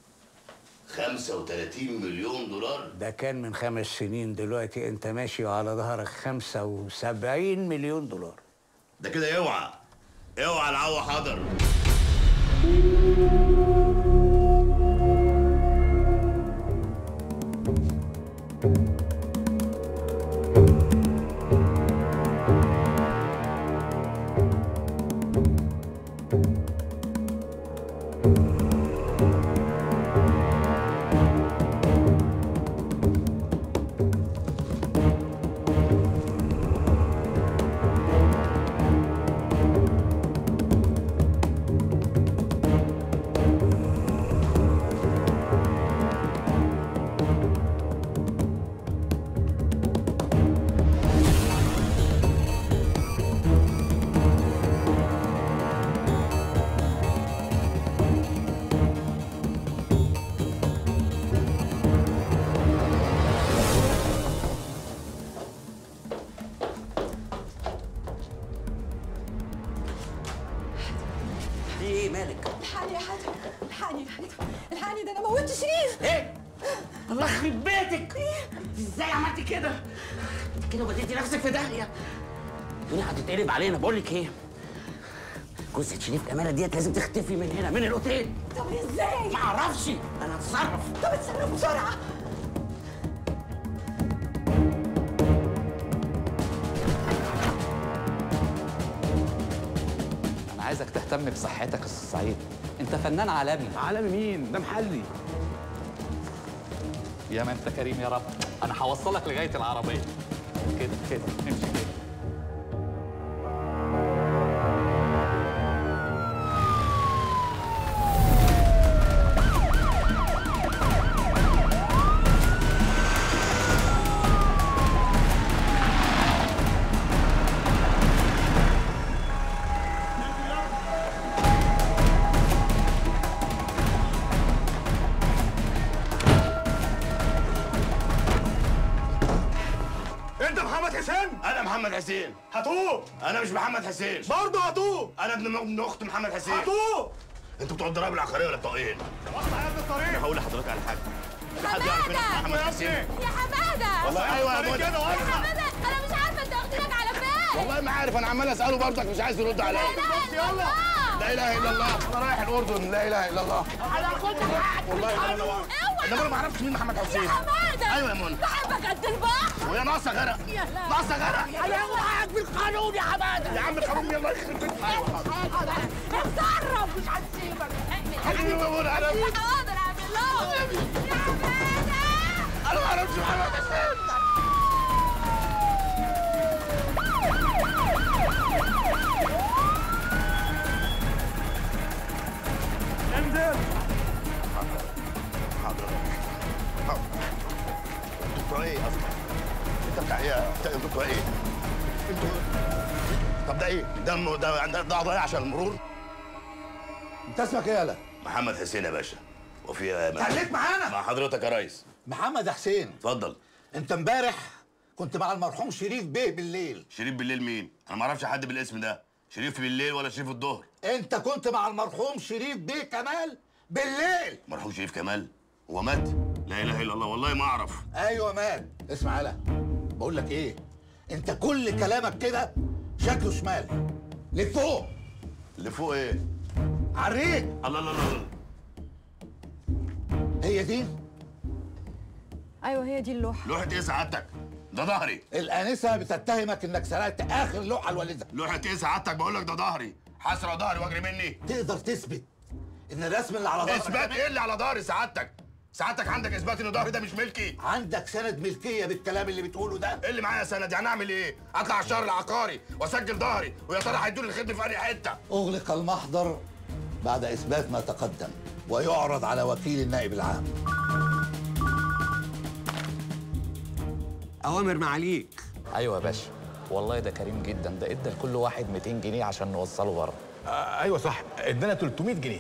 G: 35 مليون دولار
N: ده كان من خمس سنين دلوقتي انت ماشي وعلى ظهرك 75 مليون دولار
G: ده كده اوعى اوعى العوا حضر
N: في ايه مالك؟
C: الحقني يا حاتم الحقني يا حاتم الحقني ده انا موتت شريف
N: ايه؟ الله يخرب بيتك ازاي عملتي كده؟ انت كده وديتي نفسك في داهيه الدنيا هتتقلب علينا بقول لك ايه؟ جثة شريف أمانة ديت لازم تختفي من هنا من الأوتيل
C: طب ازاي؟
N: ما أعرفش أنا أتصرف
C: طب اتصرف بسرعه
F: انا عايزك تهتم بصحتك يا استاذ سعيد انت فنان عالمي
A: عالمي مين؟ ده محلي
F: يا ما انت كريم يا رب انا هوصلك لغايه العربيه كده كده امشي كده
G: انت محمد حسين؟ انا محمد حسين هاتوه انا مش محمد حسين برضه هاتوه انا ابن ابن اخت محمد حسين هاتوه انتوا بتوع الضرائب العقاريه ولا بتوع ايه؟ وضع يا ابن الطريق انا هقول لحضرتك على حاجه في حد يعرف مين محمد حسين؟
P: يا حماده
G: والله ايوه يا منى
P: يا حماده انا مش عارفه انت واخدينك على فين
G: والله ما عارف انا عمال اساله برضك مش عايز يرد عليا
P: يلا
G: لا اله الا الله انا رايح الاردن لا اله الا الله
P: انا كنت حقك
G: والله انا اوعى انما انا ما اعرفش مين محمد حسين
P: يا حماده
G: ايوه يا منى
P: بحبك قد البحر
G: وهي ناقصه غرق
P: يا لا
G: ناقصه غرق
P: انا اوعك بالقانون يا حماده
G: يا عم القانون يلا يخرب بيت
P: اتصرف مش هنسيبك
G: حبيبي يا منى انا
P: حاضر اعمل له يا حماده
G: انا ما اعرفش محمد حسين انزل حاضر حاضر انتوا بتوع ايه اصلا؟ انت بتاع ايه؟ انت انتوا بتوع ايه؟ انتوا طب ده ايه؟ ده م- ده ده ده قضايا عشان المرور؟
K: انت اسمك ايه يالا؟
G: محمد حسين يا باشا وفي يا
K: خليك معانا.
G: مع حضرتك يا ريس
K: محمد حسين
G: اتفضل
K: انت امبارح كنت مع المرحوم شريف بيه بالليل
G: شريف بالليل مين؟ انا ما اعرفش حد بالاسم ده شريف بالليل ولا شريف الظهر
K: انت كنت مع المرحوم شريف بيه كمال بالليل
G: مرحوم شريف كمال هو مات؟ لا اله الا الله والله ما اعرف
K: ايوه مات اسمع يالا بقول لك ايه انت كل كلامك كده شكله شمال لفوق
G: لفوق ايه
K: عريك
G: الله الله الله
K: هي دي
M: ايوه هي دي اللوحه
G: لوحة ايه سعادتك؟ ده ظهري
K: الانسه بتتهمك انك سرقت اخر لوحه لوالدها
G: لوحة ايه سعادتك؟ بقول لك ده ظهري حسرة ظهري واجري مني
K: تقدر تثبت ان الرسم اللي على ظهرك
G: اثبات
K: ده-
G: ايه اللي على ظهري سعادتك؟ سعادتك عندك اثبات ان ظهري ده مش ملكي
K: عندك سند ملكيه بالكلام اللي بتقوله ده
G: ايه اللي معايا سند يعني اعمل ايه؟ اطلع على الشهر العقاري واسجل ظهري ويا ترى هيدوني الخدمه في انهي حته؟
K: اغلق المحضر بعد اثبات ما تقدم ويعرض على وكيل النائب العام
F: اوامر معاليك ايوه يا باشا والله ده كريم جدا ده ادى لكل واحد 200 جنيه عشان نوصله بره
A: آه ايوه صح ادانا 300 جنيه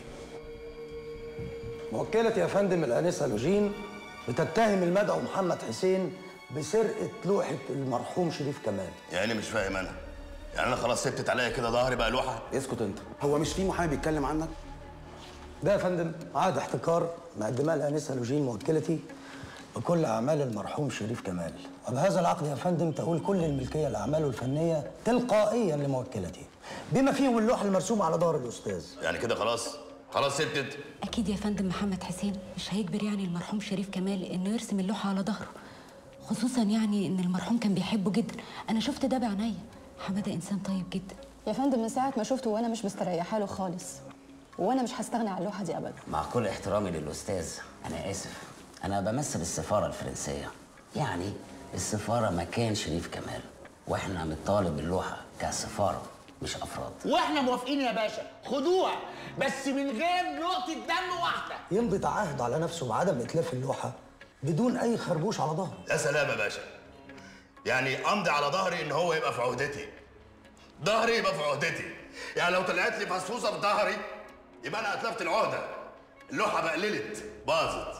H: موكلة يا فندم الآنسة لوجين بتتهم المدعو محمد حسين بسرقة لوحة المرحوم شريف كمال
G: يعني مش فاهم انا يعني انا خلاص سبتت عليا كده ظهري بقى لوحه
H: اسكت انت هو مش في محامي بيتكلم عنك؟ ده يا فندم عقد احتكار مقدماه الآنسة لوجين موكلتي بكل أعمال المرحوم شريف كمال وبهذا العقد يا فندم تقول كل الملكية لأعماله الفنية تلقائيا لموكلتي بما فيهم اللوحة المرسومة على ظهر الأستاذ
G: يعني كده خلاص خلاص سبتت
C: اكيد يا فندم محمد حسين مش هيجبر يعني المرحوم شريف كمال انه يرسم اللوحه على ظهره خصوصا يعني ان المرحوم كان بيحبه جدا انا شفت ده بعينيا حماده انسان طيب جدا
M: يا فندم من ساعه ما شفته وانا مش مستريحه له خالص وانا مش هستغنى عن اللوحه دي ابدا
J: مع كل احترامي للأستاذ أنا آسف أنا بمثل السفارة الفرنسية يعني السفارة مكان شريف كمال وإحنا بنطالب اللوحة كسفارة مش أفراد
K: واحنا موافقين يا باشا خدوها بس من غير نقطه دم واحده
H: يمضي تعهد على نفسه بعدم إتلاف اللوحة بدون أي خربوش على ظهره
G: يا سلام يا باشا يعني امضي على ظهري ان هو يبقى في عهدتي ظهري يبقى في عهدتي يعني لو طلعت لي فصفوصه في ظهري يبقى انا اتلفت العهده اللوحه بقللت باظت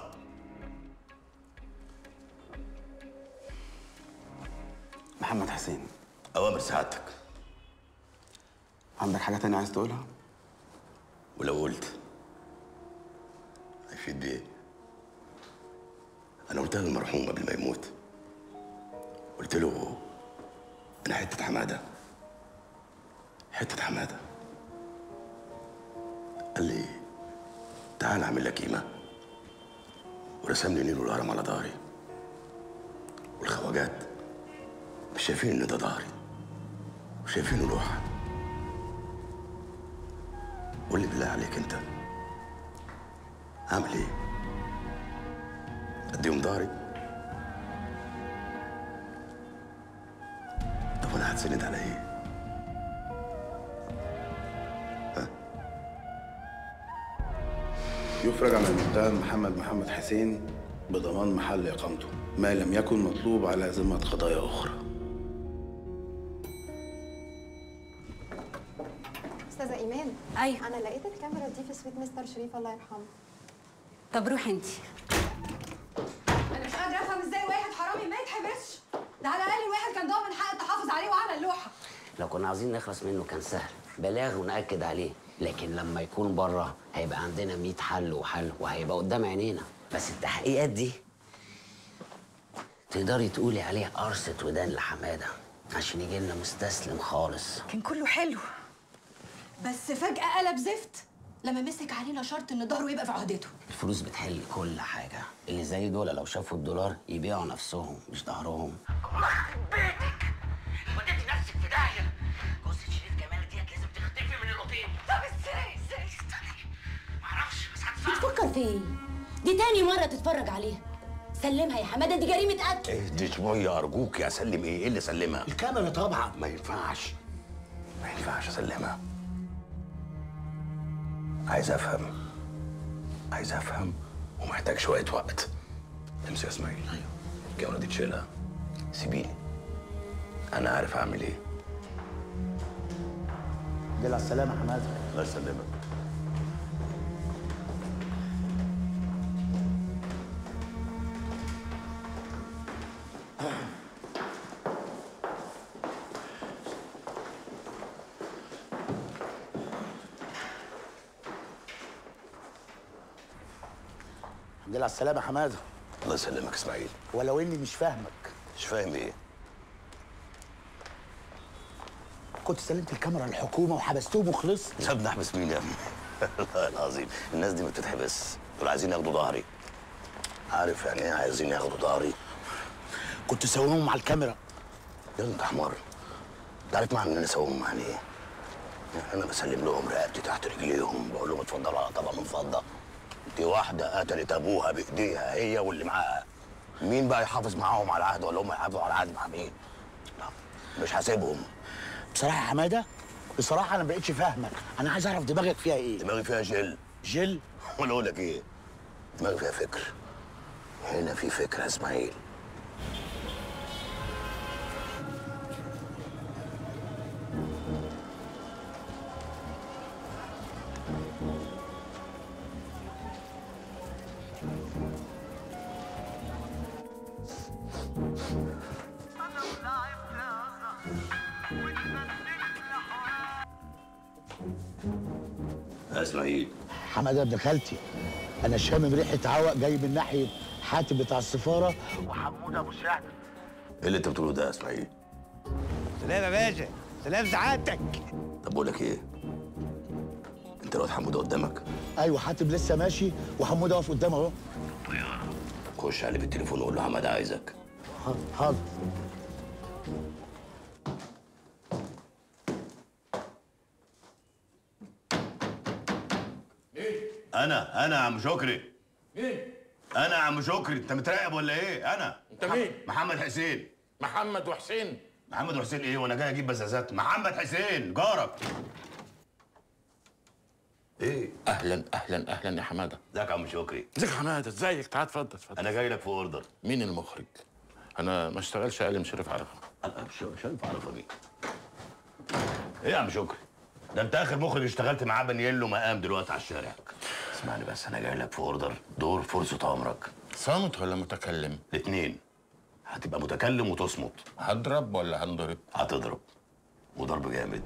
W: محمد حسين
G: اوامر سعادتك
W: عندك حاجة تانية عايز تقولها؟
G: ولو قلت هيفيد بيه انا قلتها للمرحوم قبل ما يموت قلت له انا حته حماده حته حماده قال لي تعال اعمل لك قيمه ورسم لي نيل والهرم على ظهري والخواجات مش شايفين ان ده ظهري وشايفينه لوحه قول لي بالله عليك انت اعمل ايه اديهم ظهري طب انا هتسند على ايه
W: يفرج عن المتهم محمد محمد حسين بضمان محل إقامته ما لم يكن مطلوب على ذمة قضايا أخرى
M: استاذه ايمان
C: ايوه
M: انا لقيت الكاميرا دي في سويت مستر شريف الله يرحمه
C: طب روحي انت
M: انا مش قادره افهم ازاي واحد حرامي ما يتحبسش ده على الاقل الواحد كان ضامن حق التحافظ عليه وعلى اللوحه
J: لو كنا عاوزين نخلص منه كان سهل بلاغ ونأكد عليه لكن لما يكون بره هيبقى عندنا 100 حل وحل وهيبقى قدام عينينا بس التحقيقات دي تقدري تقولي عليها قرصة ودان لحمادة عشان يجي لنا مستسلم خالص
M: كان كله حلو بس فجاه قلب زفت لما مسك علينا شرط ان ظهره يبقى في عهدته
J: الفلوس بتحل كل حاجة اللي زي دول لو شافوا الدولار يبيعوا نفسهم مش ظهرهم
P: بيتك وديتي نفسك في داهيه جوزة شريف كمال ديت لازم تختفي من الاوتيل طب ازاي ازاي استني معرفش بس هتصرف
C: بتفكر في ايه دي تاني مره تتفرج عليها سلمها يا حماده دي جريمه قتل
G: اهدي شويه ارجوك يا سلم ايه ايه اللي سلمها
K: الكاميرا طبعا
G: ما ينفعش ما ينفعش اسلمها عايز افهم عايز افهم ومحتاج شويه وقت امسك يا اسماعيل ايوه الجوله دي تشيلها سيبيني انا عارف اعمل ايه
K: دي على السلامة يا حماده
G: الله يسلمك
K: الحمد لله على السلامة يا حماده
G: الله يسلمك اسماعيل
K: ولو اني مش فاهمك
G: مش فاهم ايه
K: كنت سلمت الكاميرا للحكومه وحبستهم وخلصت
B: سيبني احبس مين يا ابني والله العظيم الناس دي ما بتتحبس دول عايزين ياخدوا ظهري عارف يعني ايه عايزين ياخدوا ظهري
K: كنت ساويهم مع الكاميرا
B: يا انت حمار انت عارف معنى ان انا اسويهم يعني ايه يعني انا بسلم لهم رقبتي تحت رجليهم بقول لهم اتفضلوا على طبق من فضه دي واحده قتلت ابوها بايديها هي واللي معاها مين بقى يحافظ معاهم على العهد ولا هم يحافظوا على العهد مع مين لا مش هسيبهم
K: بصراحه يا حماده بصراحه انا ما بقتش فاهمك انا عايز اعرف دماغك فيها ايه
B: دماغي فيها جل
K: جل
B: ولا اقول لك ايه دماغي فيها فكر هنا في فكره يا اسماعيل يا اسماعيل
K: حماده ابن خالتي انا شامم ريحه عوق جاي من ناحيه حاتم بتاع السفاره وحمود ابو سعد
B: ايه اللي انت بتقوله ده يا اسماعيل
K: سلام يا باشا سلام سعادتك
B: طب بقول لك ايه انت الواد حموده قدامك
K: ايوه حاتم لسه ماشي وحمود واقف قدامه اهو
B: خش عليه بالتليفون وقول له حماده عايزك
K: حاضر
G: انا انا يا عم شكري
R: مين؟
G: انا يا عم شكري انت متراقب ولا ايه انا
R: انت مين؟
G: محمد حسين
R: محمد وحسين
G: محمد حسين ايه وانا جاي اجيب بزازات محمد حسين جارك ايه
R: اهلا اهلا اهلا يا حماده
G: ازيك يا عم شكري
R: ازيك يا حماده ازيك تعال اتفضل اتفضل
G: انا جاي لك في اوردر
R: مين المخرج انا ما اشتغلش اقل من شريف عرفه
G: انا مش شايف عرفه مين ايه يا عم شكري ده انت اخر مخرج اشتغلت معاه بنيلو مقام دلوقتي على الشارع اسمعني بس انا جاي لك في اوردر دور فرصه عمرك
R: صامت ولا متكلم
G: الاثنين هتبقى متكلم وتصمت
R: هضرب ولا هنضرب
G: هتضرب وضرب جامد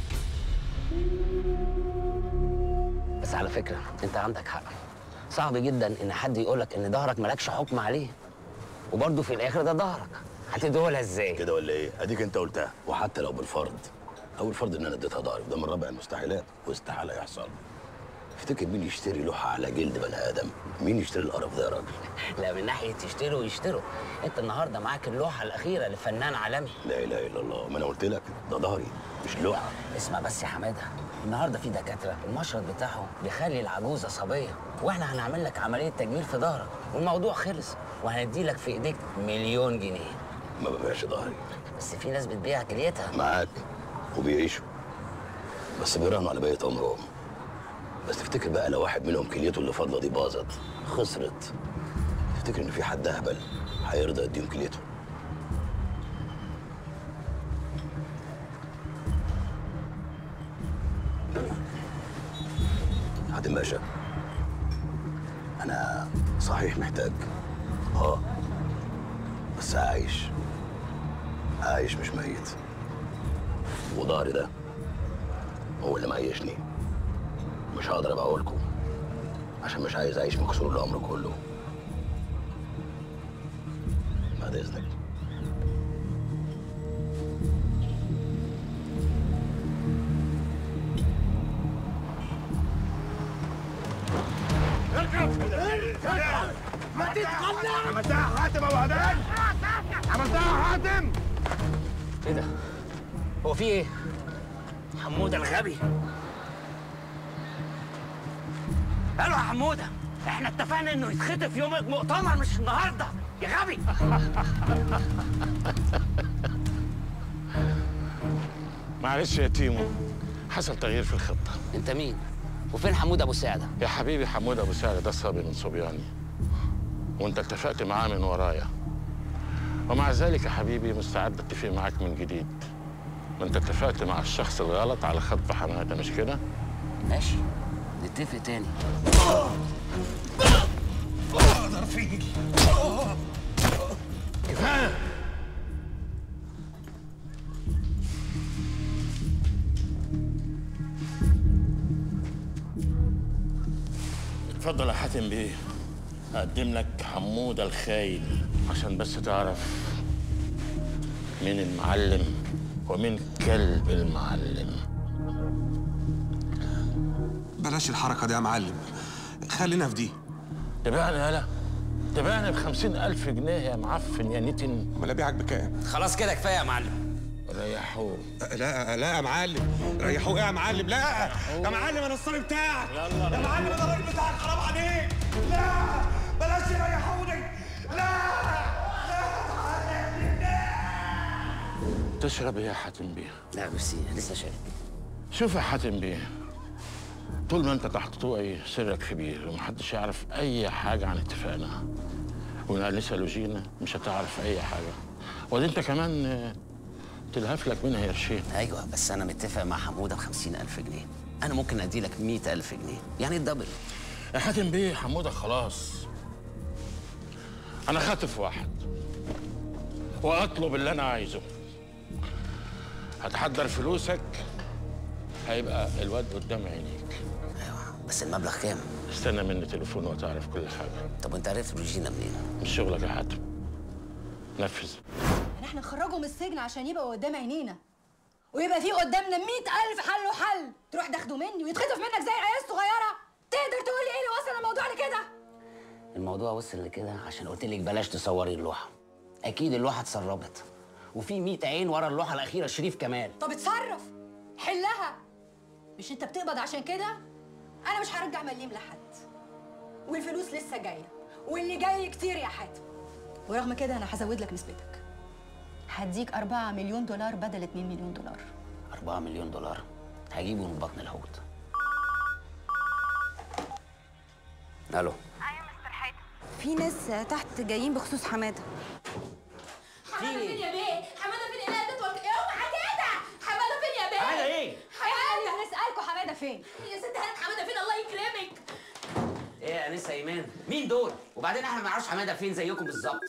J: بس على فكرة أنت عندك حق صعب جدا إن حد يقولك إن ظهرك مالكش حكم عليه وبرضه في الآخر ده ظهرك هتدولها إزاي؟
B: كده ولا ايه اديك انت قلتها وحتى لو بالفرض او الفرض ان انا اديتها ضهري ده من رابع المستحيلات واستحاله يحصل افتكر مين يشتري لوحه على جلد بني ادم مين يشتري القرف ده يا راجل
J: لا من ناحية يشتروا يشتروا أنت النهاردة معاك اللوحة الأخيرة لفنان عالمي
B: لا اله الا الله ما انا قلت لك ده ظهري مش لوحه
J: اسمع بس يا حمادة النهاردة في دكاترة المشرط بتاعهم بيخلي العجوزة صبية واحنا هنعمل لك عملية تجميل في ظهرك والموضوع خلص وهندي لك في ايديك مليون جنيه
B: ما ببيعش ظهري
J: بس في ناس بتبيع كليتها
B: معاك وبيعيشوا بس بيراهنوا على بقيه عمرهم بس تفتكر بقى لو واحد منهم كليته اللي فاضله دي باظت خسرت تفتكر ان في حد اهبل هيرضى يديهم كليته حاتم باشا انا صحيح محتاج اه بس عايش عايش مش ميت وضهري ده هو اللي معيشني مش هقدر ابيعه لكم عشان مش عايز اعيش مكسور الامر كله بعد اذنك
R: ما تتخلى عملتها حاتم ابو هدان عملتها حاتم
J: ايه ده؟ هو في ايه؟ حمودة الغبي قالوا يا حمودة احنا اتفقنا انه يتخطف يوم المؤتمر مش النهارده يا غبي
R: معلش يا تيمو حصل تغيير في الخطه
J: انت مين؟ وفين حمود ابو سعده؟
R: يا حبيبي حمود ابو سعد ده صبي من صبياني وانت اتفقت معاه من ورايا ومع ذلك يا حبيبي مستعد اتفق معاك من جديد ما انت اتفقت مع الشخص الغلط على خطف حماده مش كده؟
J: ماشي نتفق تاني
R: اقدر فيك كفايه اتفضل يا حاتم بيه اقدم لك حموده الخاين عشان بس تعرف مين المعلم ومن كلب المعلم
S: بلاش الحركه دي يا معلم خلينا في دي
R: تبعني يالا تبعني بخمسين ألف جنيه يا معفن يا نتن
S: امال ابيعك بكام؟
J: خلاص كده كفايه يا معلم
R: ريحوه
S: لا لا يا معلم ريحوه ايه يا معلم لا يا معلم انا الصاري بتاعك يا معلم انا الراجل بتاعك حرام عليك لا بلاش يريحوني لا
R: تشرب ايه يا حاتم بيه
J: لا ميرسي لسه شارب
R: شوف يا حاتم بيه طول ما انت تحت طوعي سرك كبير ومحدش يعرف اي حاجه عن اتفاقنا ونقلسها لوجينا مش هتعرف اي حاجه ودي انت كمان آه، تلهف لك منها قرشين
J: ايوه بس انا متفق مع حموده ب ألف جنيه انا ممكن ادي لك ألف جنيه يعني الدبل
R: يا حاتم بيه حموده خلاص انا خاطف واحد واطلب اللي انا عايزه هتحضر فلوسك هيبقى الواد قدام عينيك
J: بس المبلغ كام؟
R: استنى مني تليفون وتعرف كل حاجه
J: طب وانت عرفت روجينا منين؟
R: مش شغلك يا حاتم نفذ
M: يعني احنا نخرجه من السجن عشان يبقى قدام عينينا ويبقى في قدامنا مئة ألف حل وحل تروح تاخده مني ويتخطف منك زي العيال الصغيرة تقدر تقول لي ايه اللي وصل الموضوع لكده؟
J: الموضوع وصل لكده عشان قلت لك بلاش تصوري اللوحه اكيد اللوحه اتسربت وفي 100 عين ورا اللوحه الاخيره شريف كمال
M: طب اتصرف حلها مش انت بتقبض عشان كده؟ أنا مش هرجع مليم لحد والفلوس لسه جاية واللي جاي كتير يا حاتم ورغم كده أنا هزود لك نسبتك هديك 4 مليون دولار بدل 2 مليون دولار
J: 4 مليون دولار هجيبه من بطن الحوت الو
C: في ناس تحت جايين بخصوص حماده
I: حماده فين يا بيه؟ حماده فين يا بيه؟ اوعى كده حماده فين يا بيه؟
J: حمادة إيه؟
M: حماده هنسألكوا حماده فين؟
I: يا ست هانت حماده فين الله يكرمك
J: ايه يا انسه ايمان مين دول وبعدين احنا ما نعرفش حماده فين زيكم بالظبط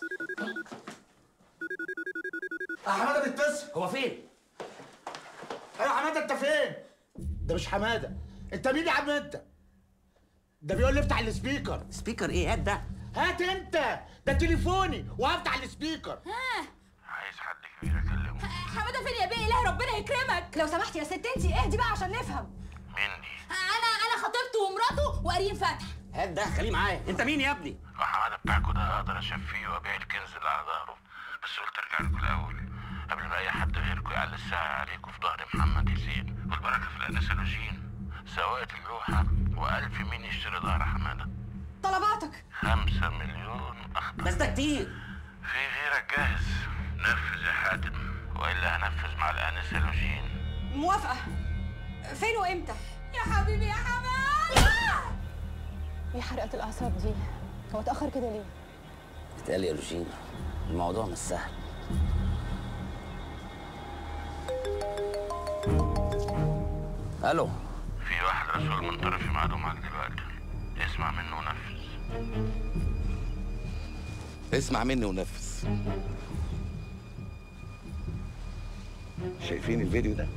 T: يا حماده بيتصل
J: هو فين
T: ايوه حماده انت فين؟ ده مش حماده انت مين يا عم انت؟ ده بيقول لي افتح السبيكر
J: سبيكر ايه هات ده
T: هات انت ده تليفوني وهفتح السبيكر
I: ها
R: عايز حد كبير اكلمه
I: حماده فين يا بيه؟ اله ربنا يكرمك
M: لو سمحتي يا ست انتي اهدي بقى عشان نفهم
R: مني
I: انا انا خطيبته ومراته وقارين فتح
J: هات ده خليه معايا انت مين يا ابني
R: وحماده بتاعكوا ده اقدر اشفيه وابيع الكنز اللي على ظهره بس قلت ارجع لكم الاول قبل ما اي حد غيركم يعلى الساعه عليكم في ظهر محمد ياسين والبركه في الانسه لوجين سواقة اللوحه والف مين يشتري ظهر حماده
M: طلباتك
R: خمسة مليون اخضر
J: بس ده كتير
R: في غيرك جاهز نفذ يا حاتم والا هنفذ مع الانسه لوجين
M: موافقة فين وامتى؟
I: يا حبيبي يا حماده
M: ايه حرقة الأعصاب دي؟ هو اتأخر كده ليه؟
J: اتقال يا روجينا الموضوع مش سهل الو
R: في واحد رسول من طرفي معلوم معاك دلوقتي اسمع منه ونفذ
L: اسمع مني ونفذ شايفين الفيديو ده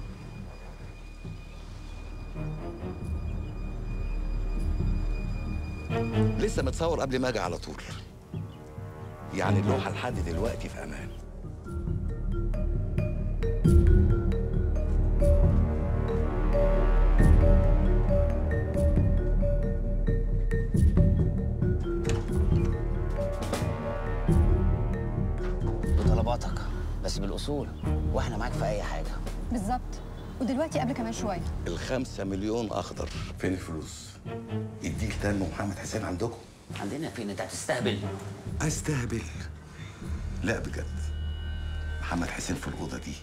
L: لسه متصور قبل ما اجي على طول يعني اللوحه لحد دلوقتي في امان
J: بطلباتك بس بالاصول واحنا معاك في اي حاجه
M: بالظبط ودلوقتي قبل كمان شوية
L: الخمسة مليون اخضر فين الفلوس يديك تاني محمد حسين عندكم
J: عندنا فين انت هتستهبل
L: استهبل لا بجد محمد حسين في الاوضه دي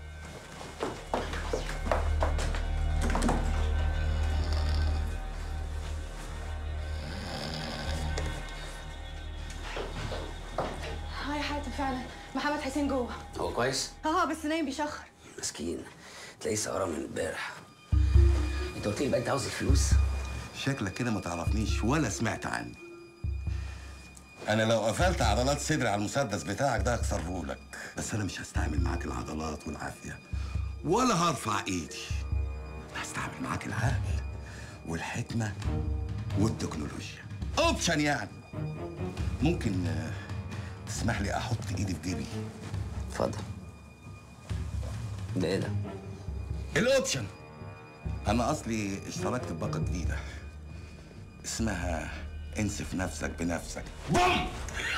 M: اه يا حاتم فعلا محمد حسين جوه
J: هو كويس
M: اه بس نايم بيشخر
J: مسكين تلاقيه سهران من امبارح انت قلت لي بقى انت عاوز الفلوس
L: شكلك كده ما تعرفنيش ولا سمعت عني انا لو قفلت عضلات صدري على المسدس بتاعك ده هكسره لك بس انا مش هستعمل معاك العضلات والعافيه ولا هرفع ايدي هستعمل معاك العقل والحكمه والتكنولوجيا اوبشن يعني ممكن آه، تسمح لي احط ايدي في جيبي
J: اتفضل ده ايه ده؟
L: الاوبشن انا اصلي اشتركت في باقه جديده اسمها انسف نفسك بنفسك بوم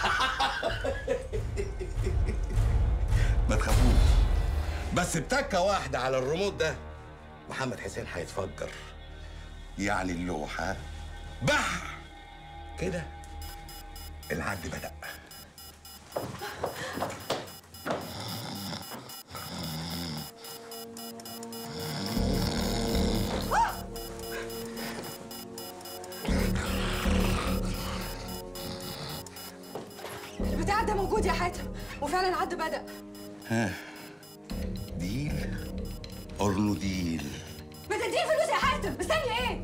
L: ما تخافوش بس بتكه واحده على الريموت ده محمد حسين هيتفجر يعني اللوحه بح كده العد بدأ
M: البتاع ده موجود يا حاتم وفعلا العد بدأ
L: ها ديل اور نو ديل
M: ما تديني فلوس يا حاتم مستني ايه؟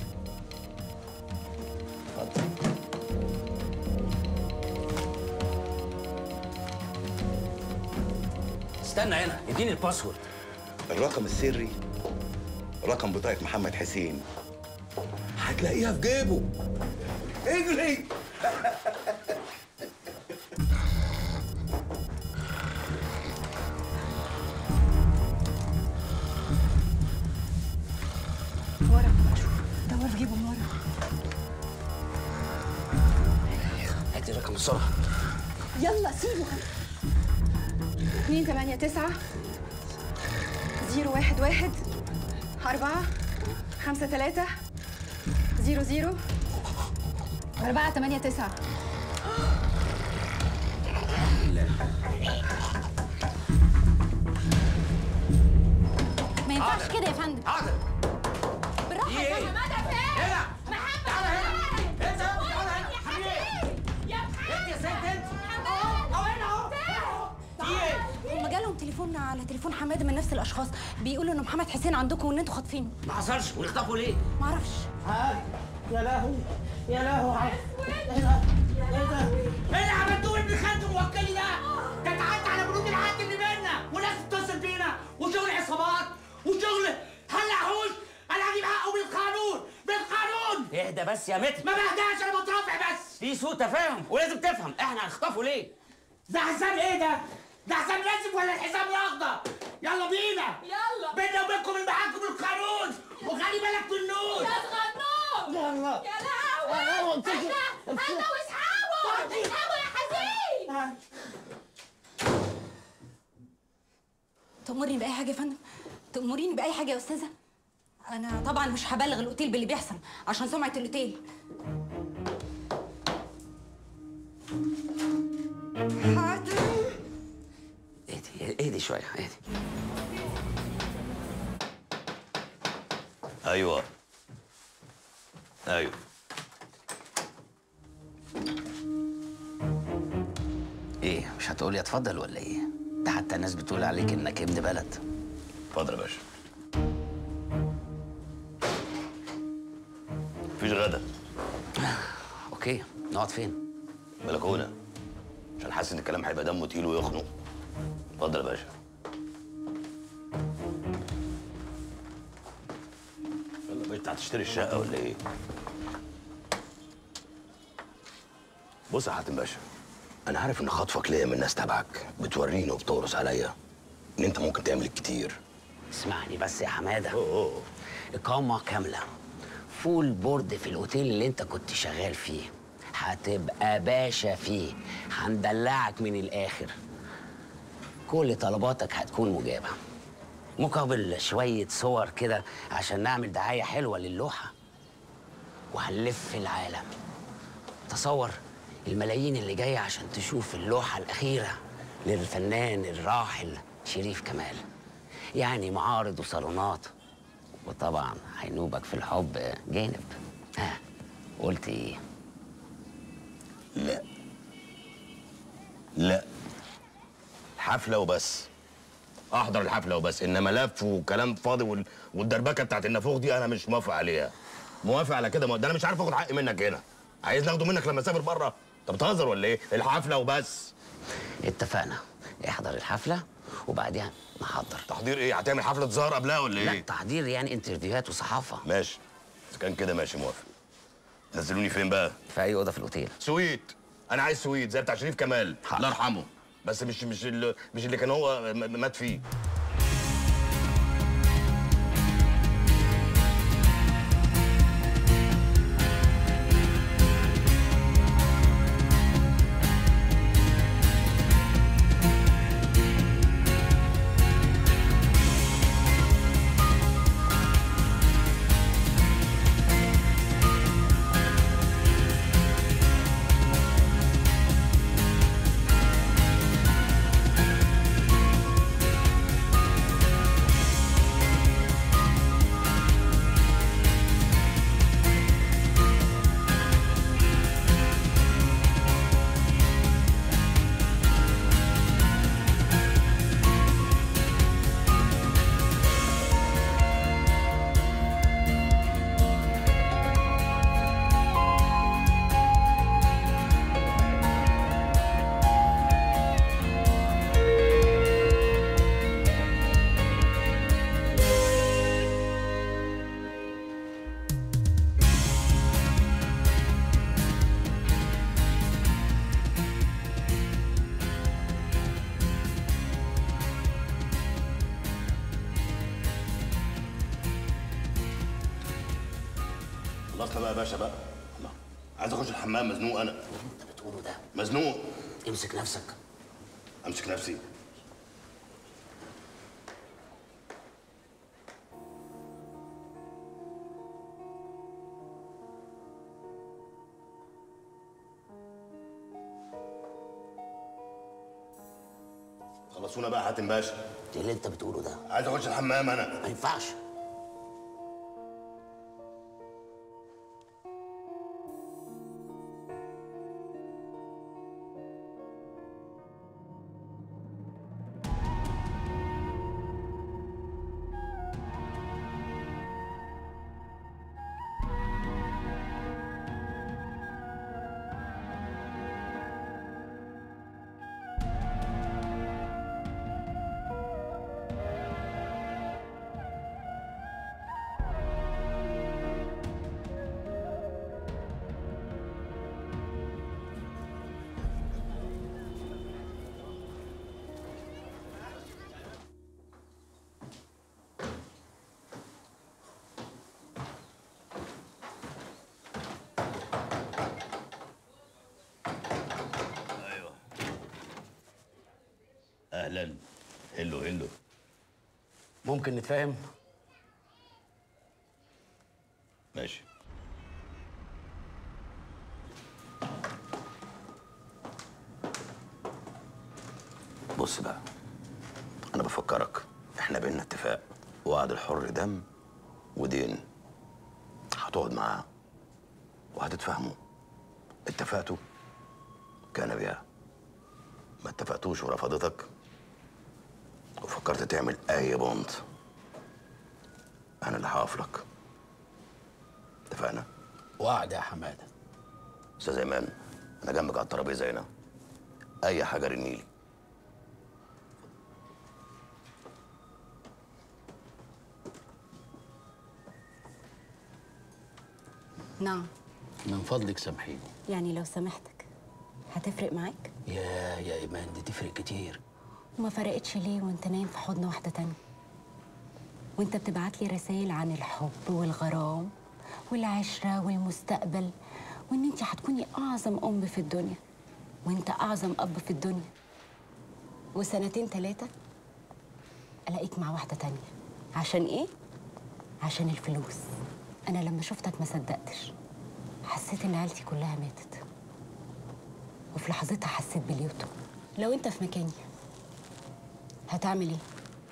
J: استنى هنا اديني الباسورد
L: الرقم السري رقم بطاقة محمد حسين هتلاقيها في جيبه اجري
M: ورا بقى شوف دور في جيبه من ورا
J: هاتي الرقم بسرعه
M: يلا سيبه 2 8 9 0 1 1 4 5 3 0 0 4 8 9
C: ما ينفعش كده يا فندم
N: حاضر
C: بالراحه
N: إيه؟
C: يا حماده فين؟
N: هنا.
C: محمد
N: تعالى هنا.
C: فين؟
N: انت يا ابني، تعالى هنا.
C: يا
N: حبيبي.
C: حبيبي يا
N: انت يا ست انت
C: حماد
N: اهو هنا اهو في ايه؟
C: هما جالهم تليفون على تليفون حماده من نفس الاشخاص بيقولوا ان محمد حسين عندكم وان انتوا خاطفينه
N: ما حصلش ونخطفوا ليه؟
C: معرفش
K: يا لهوي يا لهوي
N: ايه اللي عملتوه ابن خالته موكلي ده؟ ده تعدى على بنود العهد اللي بينا وناس تتصل بينا وشغل عصابات وشغل هلعوش انا هجيب حقه بالقانون بالقانون
J: اهدى بس يا متر
N: ما بهداش انا بترافع بس
J: في سوء تفاهم ولازم تفهم احنا هنخطفه ليه؟
N: ده حساب ايه ده؟ ده حساب لازم ولا الحساب الاخضر؟ يلا بينا
I: يلا.
N: بينا وبينكم المحاكم القانون وخلي بالك من النور
I: يا صغنون
K: يلا
I: يا لهوي انت انت واصحابه اصحابه يا حزين
C: تأمرني بأي حاجة يا فندم تأمريني بأي حاجة يا أستاذة أنا طبعا مش هبلغ الأوتيل باللي بيحصل عشان سمعة الأوتيل
J: اهدي اهدي شويه اهدي
B: ايوه ايوه
J: ايه مش هتقولي اتفضل ولا ايه؟ ده حتى الناس بتقول عليك انك ابن بلد
B: اتفضل يا باشا مفيش غدا
J: اوكي نقعد فين؟
B: بلكونه عشان حاسس ان الكلام هيبقى دمه تقيل ويخنق اتفضل يا باشا يلا يا باشا انت هتشتري الشقه ولا ايه؟ بص يا حاتم باشا انا عارف ان خطفك ليا من ناس تبعك بتوريني وبتورث عليا ان انت ممكن تعمل الكتير
J: اسمعني بس يا حماده اقامه كامله فول بورد في الاوتيل اللي انت كنت شغال فيه هتبقى باشا فيه هندلعك من الاخر كل طلباتك هتكون مجابه مقابل شويه صور كده عشان نعمل دعايه حلوه للوحه وهنلف العالم تصور الملايين اللي جايه عشان تشوف اللوحه الاخيره للفنان الراحل شريف كمال يعني معارض وصالونات وطبعا هينوبك في الحب جانب ها قلت ايه
B: لا لا حفله وبس احضر الحفله وبس انما لف وكلام فاضي وال... والدربكه بتاعت النافوخ دي انا مش موافق عليها موافق على كده ما- ده انا مش عارف اخد حقي منك هنا عايز ناخده منك لما اسافر بره انت بتهزر ولا ايه الحفله وبس
J: اتفقنا احضر الحفله وبعديها نحضر
B: تحضير ايه هتعمل حفله زهر قبلها ولا ايه
J: لا تحضير يعني انترفيوهات وصحافه
B: ماشي اذا كان كده ماشي موافق نزلوني فين بقى
J: في اي اوضه في الاوتيل
B: سويت انا عايز سويت زي بتاع شريف كمال الله يرحمه بس مش مش اللي مش اللي كان هو م- مات فيه
G: خلصنا بقى يا باشا بقى الله عايز اخش الحمام مزنوق انا
J: انت بتقوله ده
G: مزنوق
J: امسك نفسك
G: امسك نفسي خلصونا بقى حاتم باشا
J: ايه اللي انت بتقوله ده
G: عايز اخش الحمام انا
J: ما ينفعش
B: اهلا هلو هلو
J: ممكن نتفاهم
B: ماشي بص بقى انا بفكرك احنا بينا اتفاق وعد الحر دم ودين هتقعد معاه وهتتفاهموا اتفقتوا كان بيها ما اتفقتوش ورفضتك وفكرت تعمل اي بونت انا اللي هقف لك اتفقنا
J: وعد يا حماده
B: استاذ ايمان انا جنبك على الترابيزه هنا اي حاجه رنيلي
C: نعم
J: من فضلك سامحيني
C: يعني لو سامحتك هتفرق معاك
J: يا يا ايمان دي تفرق كتير
C: وما فرقتش ليه وانت نايم في حضن واحدة تانية وانت بتبعت لي رسائل عن الحب والغرام والعشرة والمستقبل وان انت هتكوني اعظم ام في الدنيا وانت اعظم اب في الدنيا وسنتين ثلاثة الاقيك مع واحدة تانية عشان ايه؟ عشان الفلوس انا لما شفتك ما صدقتش حسيت ان عيلتي كلها ماتت وفي لحظتها حسيت باليوتو لو انت في مكاني هتعمل ايه؟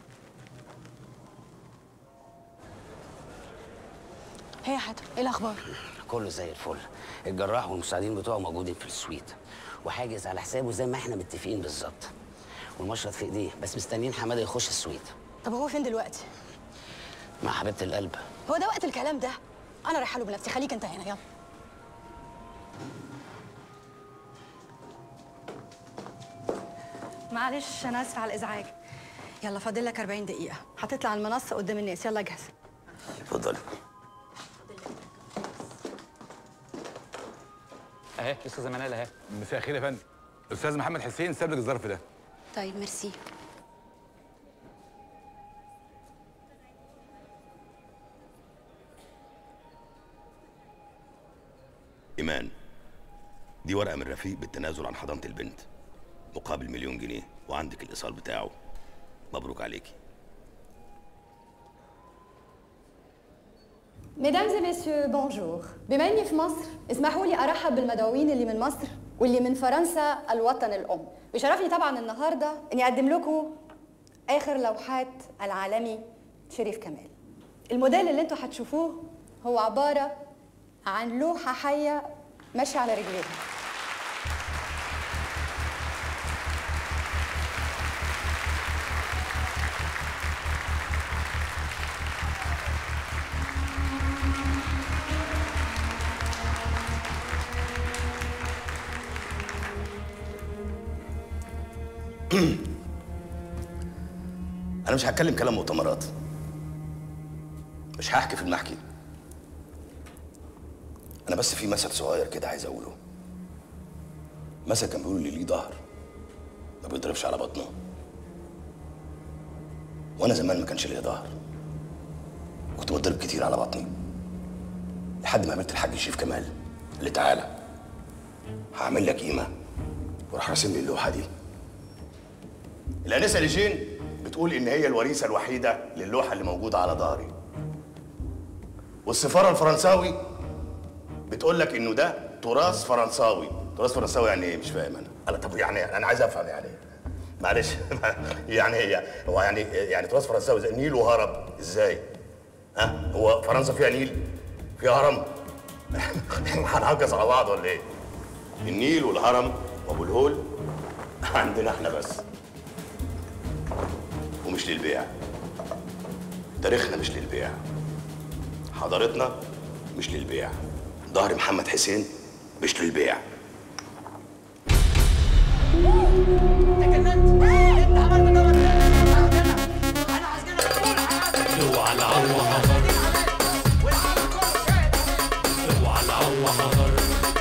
M: هي يا حاتم ايه الاخبار
J: كله زي الفل الجراح والمساعدين بتوعه موجودين في السويت وحاجز على حسابه زي ما احنا متفقين بالظبط والمشرط في ايديه بس مستنيين حماده يخش السويت
M: طب هو فين دلوقتي
J: مع حبيبه القلب
M: هو ده وقت الكلام ده انا رايحه له بنفسي خليك انت هنا يلا معلش انا اسفه على الازعاج يلا فاضل لك 40 دقيقه هتطلع على المنصه قدام الناس يلا جهز
B: اتفضلي
A: اهي استاذه منال اهي مساء الخير يا فندم استاذ محمد حسين ساب لك الظرف ده
C: طيب ميرسي
B: ايمان دي ورقه من رفيق بالتنازل عن حضانه البنت مقابل مليون جنيه وعندك الايصال بتاعه مبروك عليكي
M: ميدامز et messieurs بونجور بما اني في مصر اسمحوا لي ارحب بالمدعوين اللي من مصر واللي من فرنسا الوطن الام بيشرفني طبعا النهارده اني اقدم لكم اخر لوحات العالمي شريف كمال الموديل اللي انتوا هتشوفوه هو عباره عن لوحه حيه ماشيه على رجليها
B: انا مش هتكلم كلام مؤتمرات مش هحكي في المحكي انا بس في مثل صغير كده عايز اقوله مثل كان بيقول اللي ليه ظهر ما بيضربش على بطنه وانا زمان ما كانش ليا ظهر كنت بضرب كتير على بطني لحد ما قابلت الحاج شريف كمال اللي تعالى هعمل لك قيمه وراح راسم لي اللوحه دي الانسه ليجين بتقول ان هي الوريثه الوحيده للوحه اللي موجوده على ظهري والسفاره الفرنساوي بتقول لك انه ده تراث فرنساوي تراث فرنساوي يعني ايه مش فاهم انا انا طب يعني انا عايز افهم يعني إيه؟ معلش يعني هي هو يعني يعني تراث فرنساوي زي النيل وهرب ازاي ها هو فرنسا فيها نيل فيها هرم هنعكس على بعض ولا ايه النيل والهرم وابو الهول عندنا احنا بس ومش للبيع تاريخنا مش للبيع حضارتنا مش للبيع ظهر محمد حسين مش للبيع
E: اوعى العوة حضر اوعى العوة حضر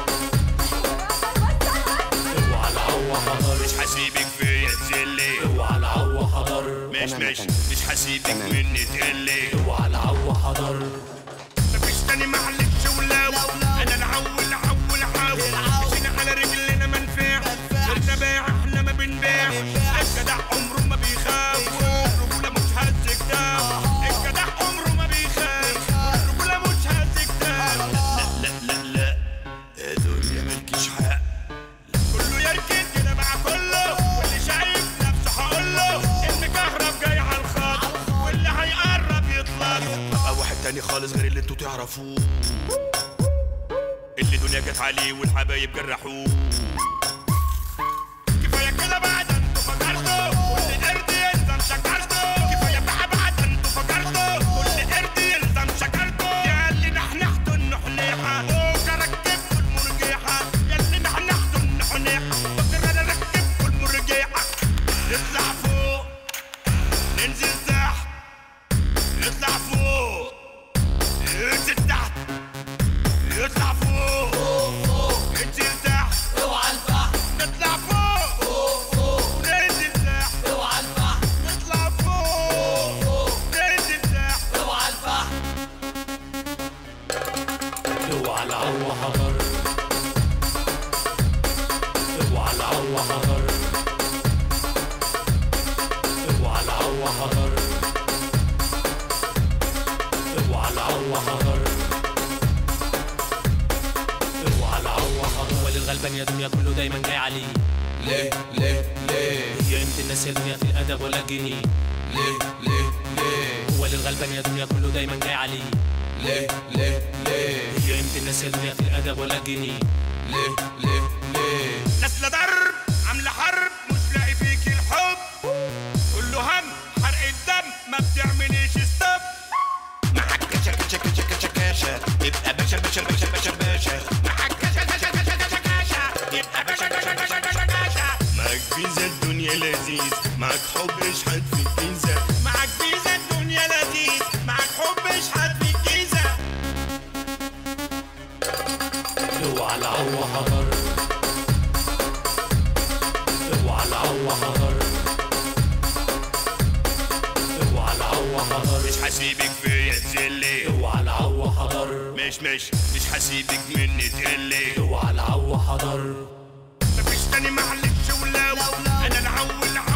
E: اوعى العوة حضر
G: مش هسيبك فيا تزلي
E: اوعى العوة حضر
G: مش مش مش هسيبك مني تقلي
E: اوعى العوة حضر
G: مفيش تاني محل الشولاو انا العول عول عاول مشينا على رجلنا منفع صرنا بايع احنا ما بنبيع الجدع عمره ما بيخاف الرجوله مش هز كتاب الجدع عمره ما بيخاف الرجوله مش هز كتاب لا لا لا لا يا دنيا مالكيش حق كله يركن كده مع كله واللي شايف نفسه هقول له المكهرب جاي على الخط واللي هيقرب يطلع له او واحد تاني خالص غير اللي انتوا تعرفوه اللي دنيا جت عليه والحبايب جرحوه كفايه كده بعد انتوا فكرتوا كل قرد يلزم شكرته كفايه بقى بعد انتوا فكرتوا كل قرد يلزم شكرته يا اللي نحنحتوا النحنيحه بكره ركبتوا المرجيحه يا اللي نحنحتوا النحنيحه بكره انا ركبتوا المرجيحه نطلع فوق ننزل تحت نطلع فوق ننزل تحت يطلع فوق انزل تحت اوعى البحر نطلع فوق ننزل تحت اوعى البحر نطلع فوق ننزل تحت اوعى البحر
E: اوعى العوة حضر اوعى العوة حضر اوعى العوة حضر اوعى العوة حضر اوعى العوة حضر
O: هو للغلبان يا دنيا كله دايما جاي عليه
E: ليه ليه ليه
O: هي قيمة الناس يا دنيا في الأدب ولا الجنيه
E: ليه ليه ليه
O: هو للغلبان يا دنيا كله دايما جاي عليه
E: ليه ليه ليه
O: هي قيمة الناس يا دنيا في الأدب ولا الجنيه
E: ليه ليه ليه
G: ناس لا ضرب عامله حرب مش لاقي فيك الحب كله هم حرق الدم ما بتعمليش ستوب معاك كشا كشا كشا كشا كشا يبقى باشا باشا باشا باشا باشا معاك كشا كشا كشا كشا كشا يبقى باشا باشا باشا باشا باشا معاك فيزا الدنيا لذيذ معاك حب اشحت في الجيزة معاك فيزا الدنيا لذيذ معاك حب اشحت في الجيزة
E: اوعى العوة حضر اوعى العوة حضر اوعى العوة حضر
G: مش هسيبك فيا تزلي
E: اوعى العوة حضر
G: مش مش مش هسيبك مني تقلي
E: اوعى العوة حضر
G: مفيش تاني محل الشولاو انا العول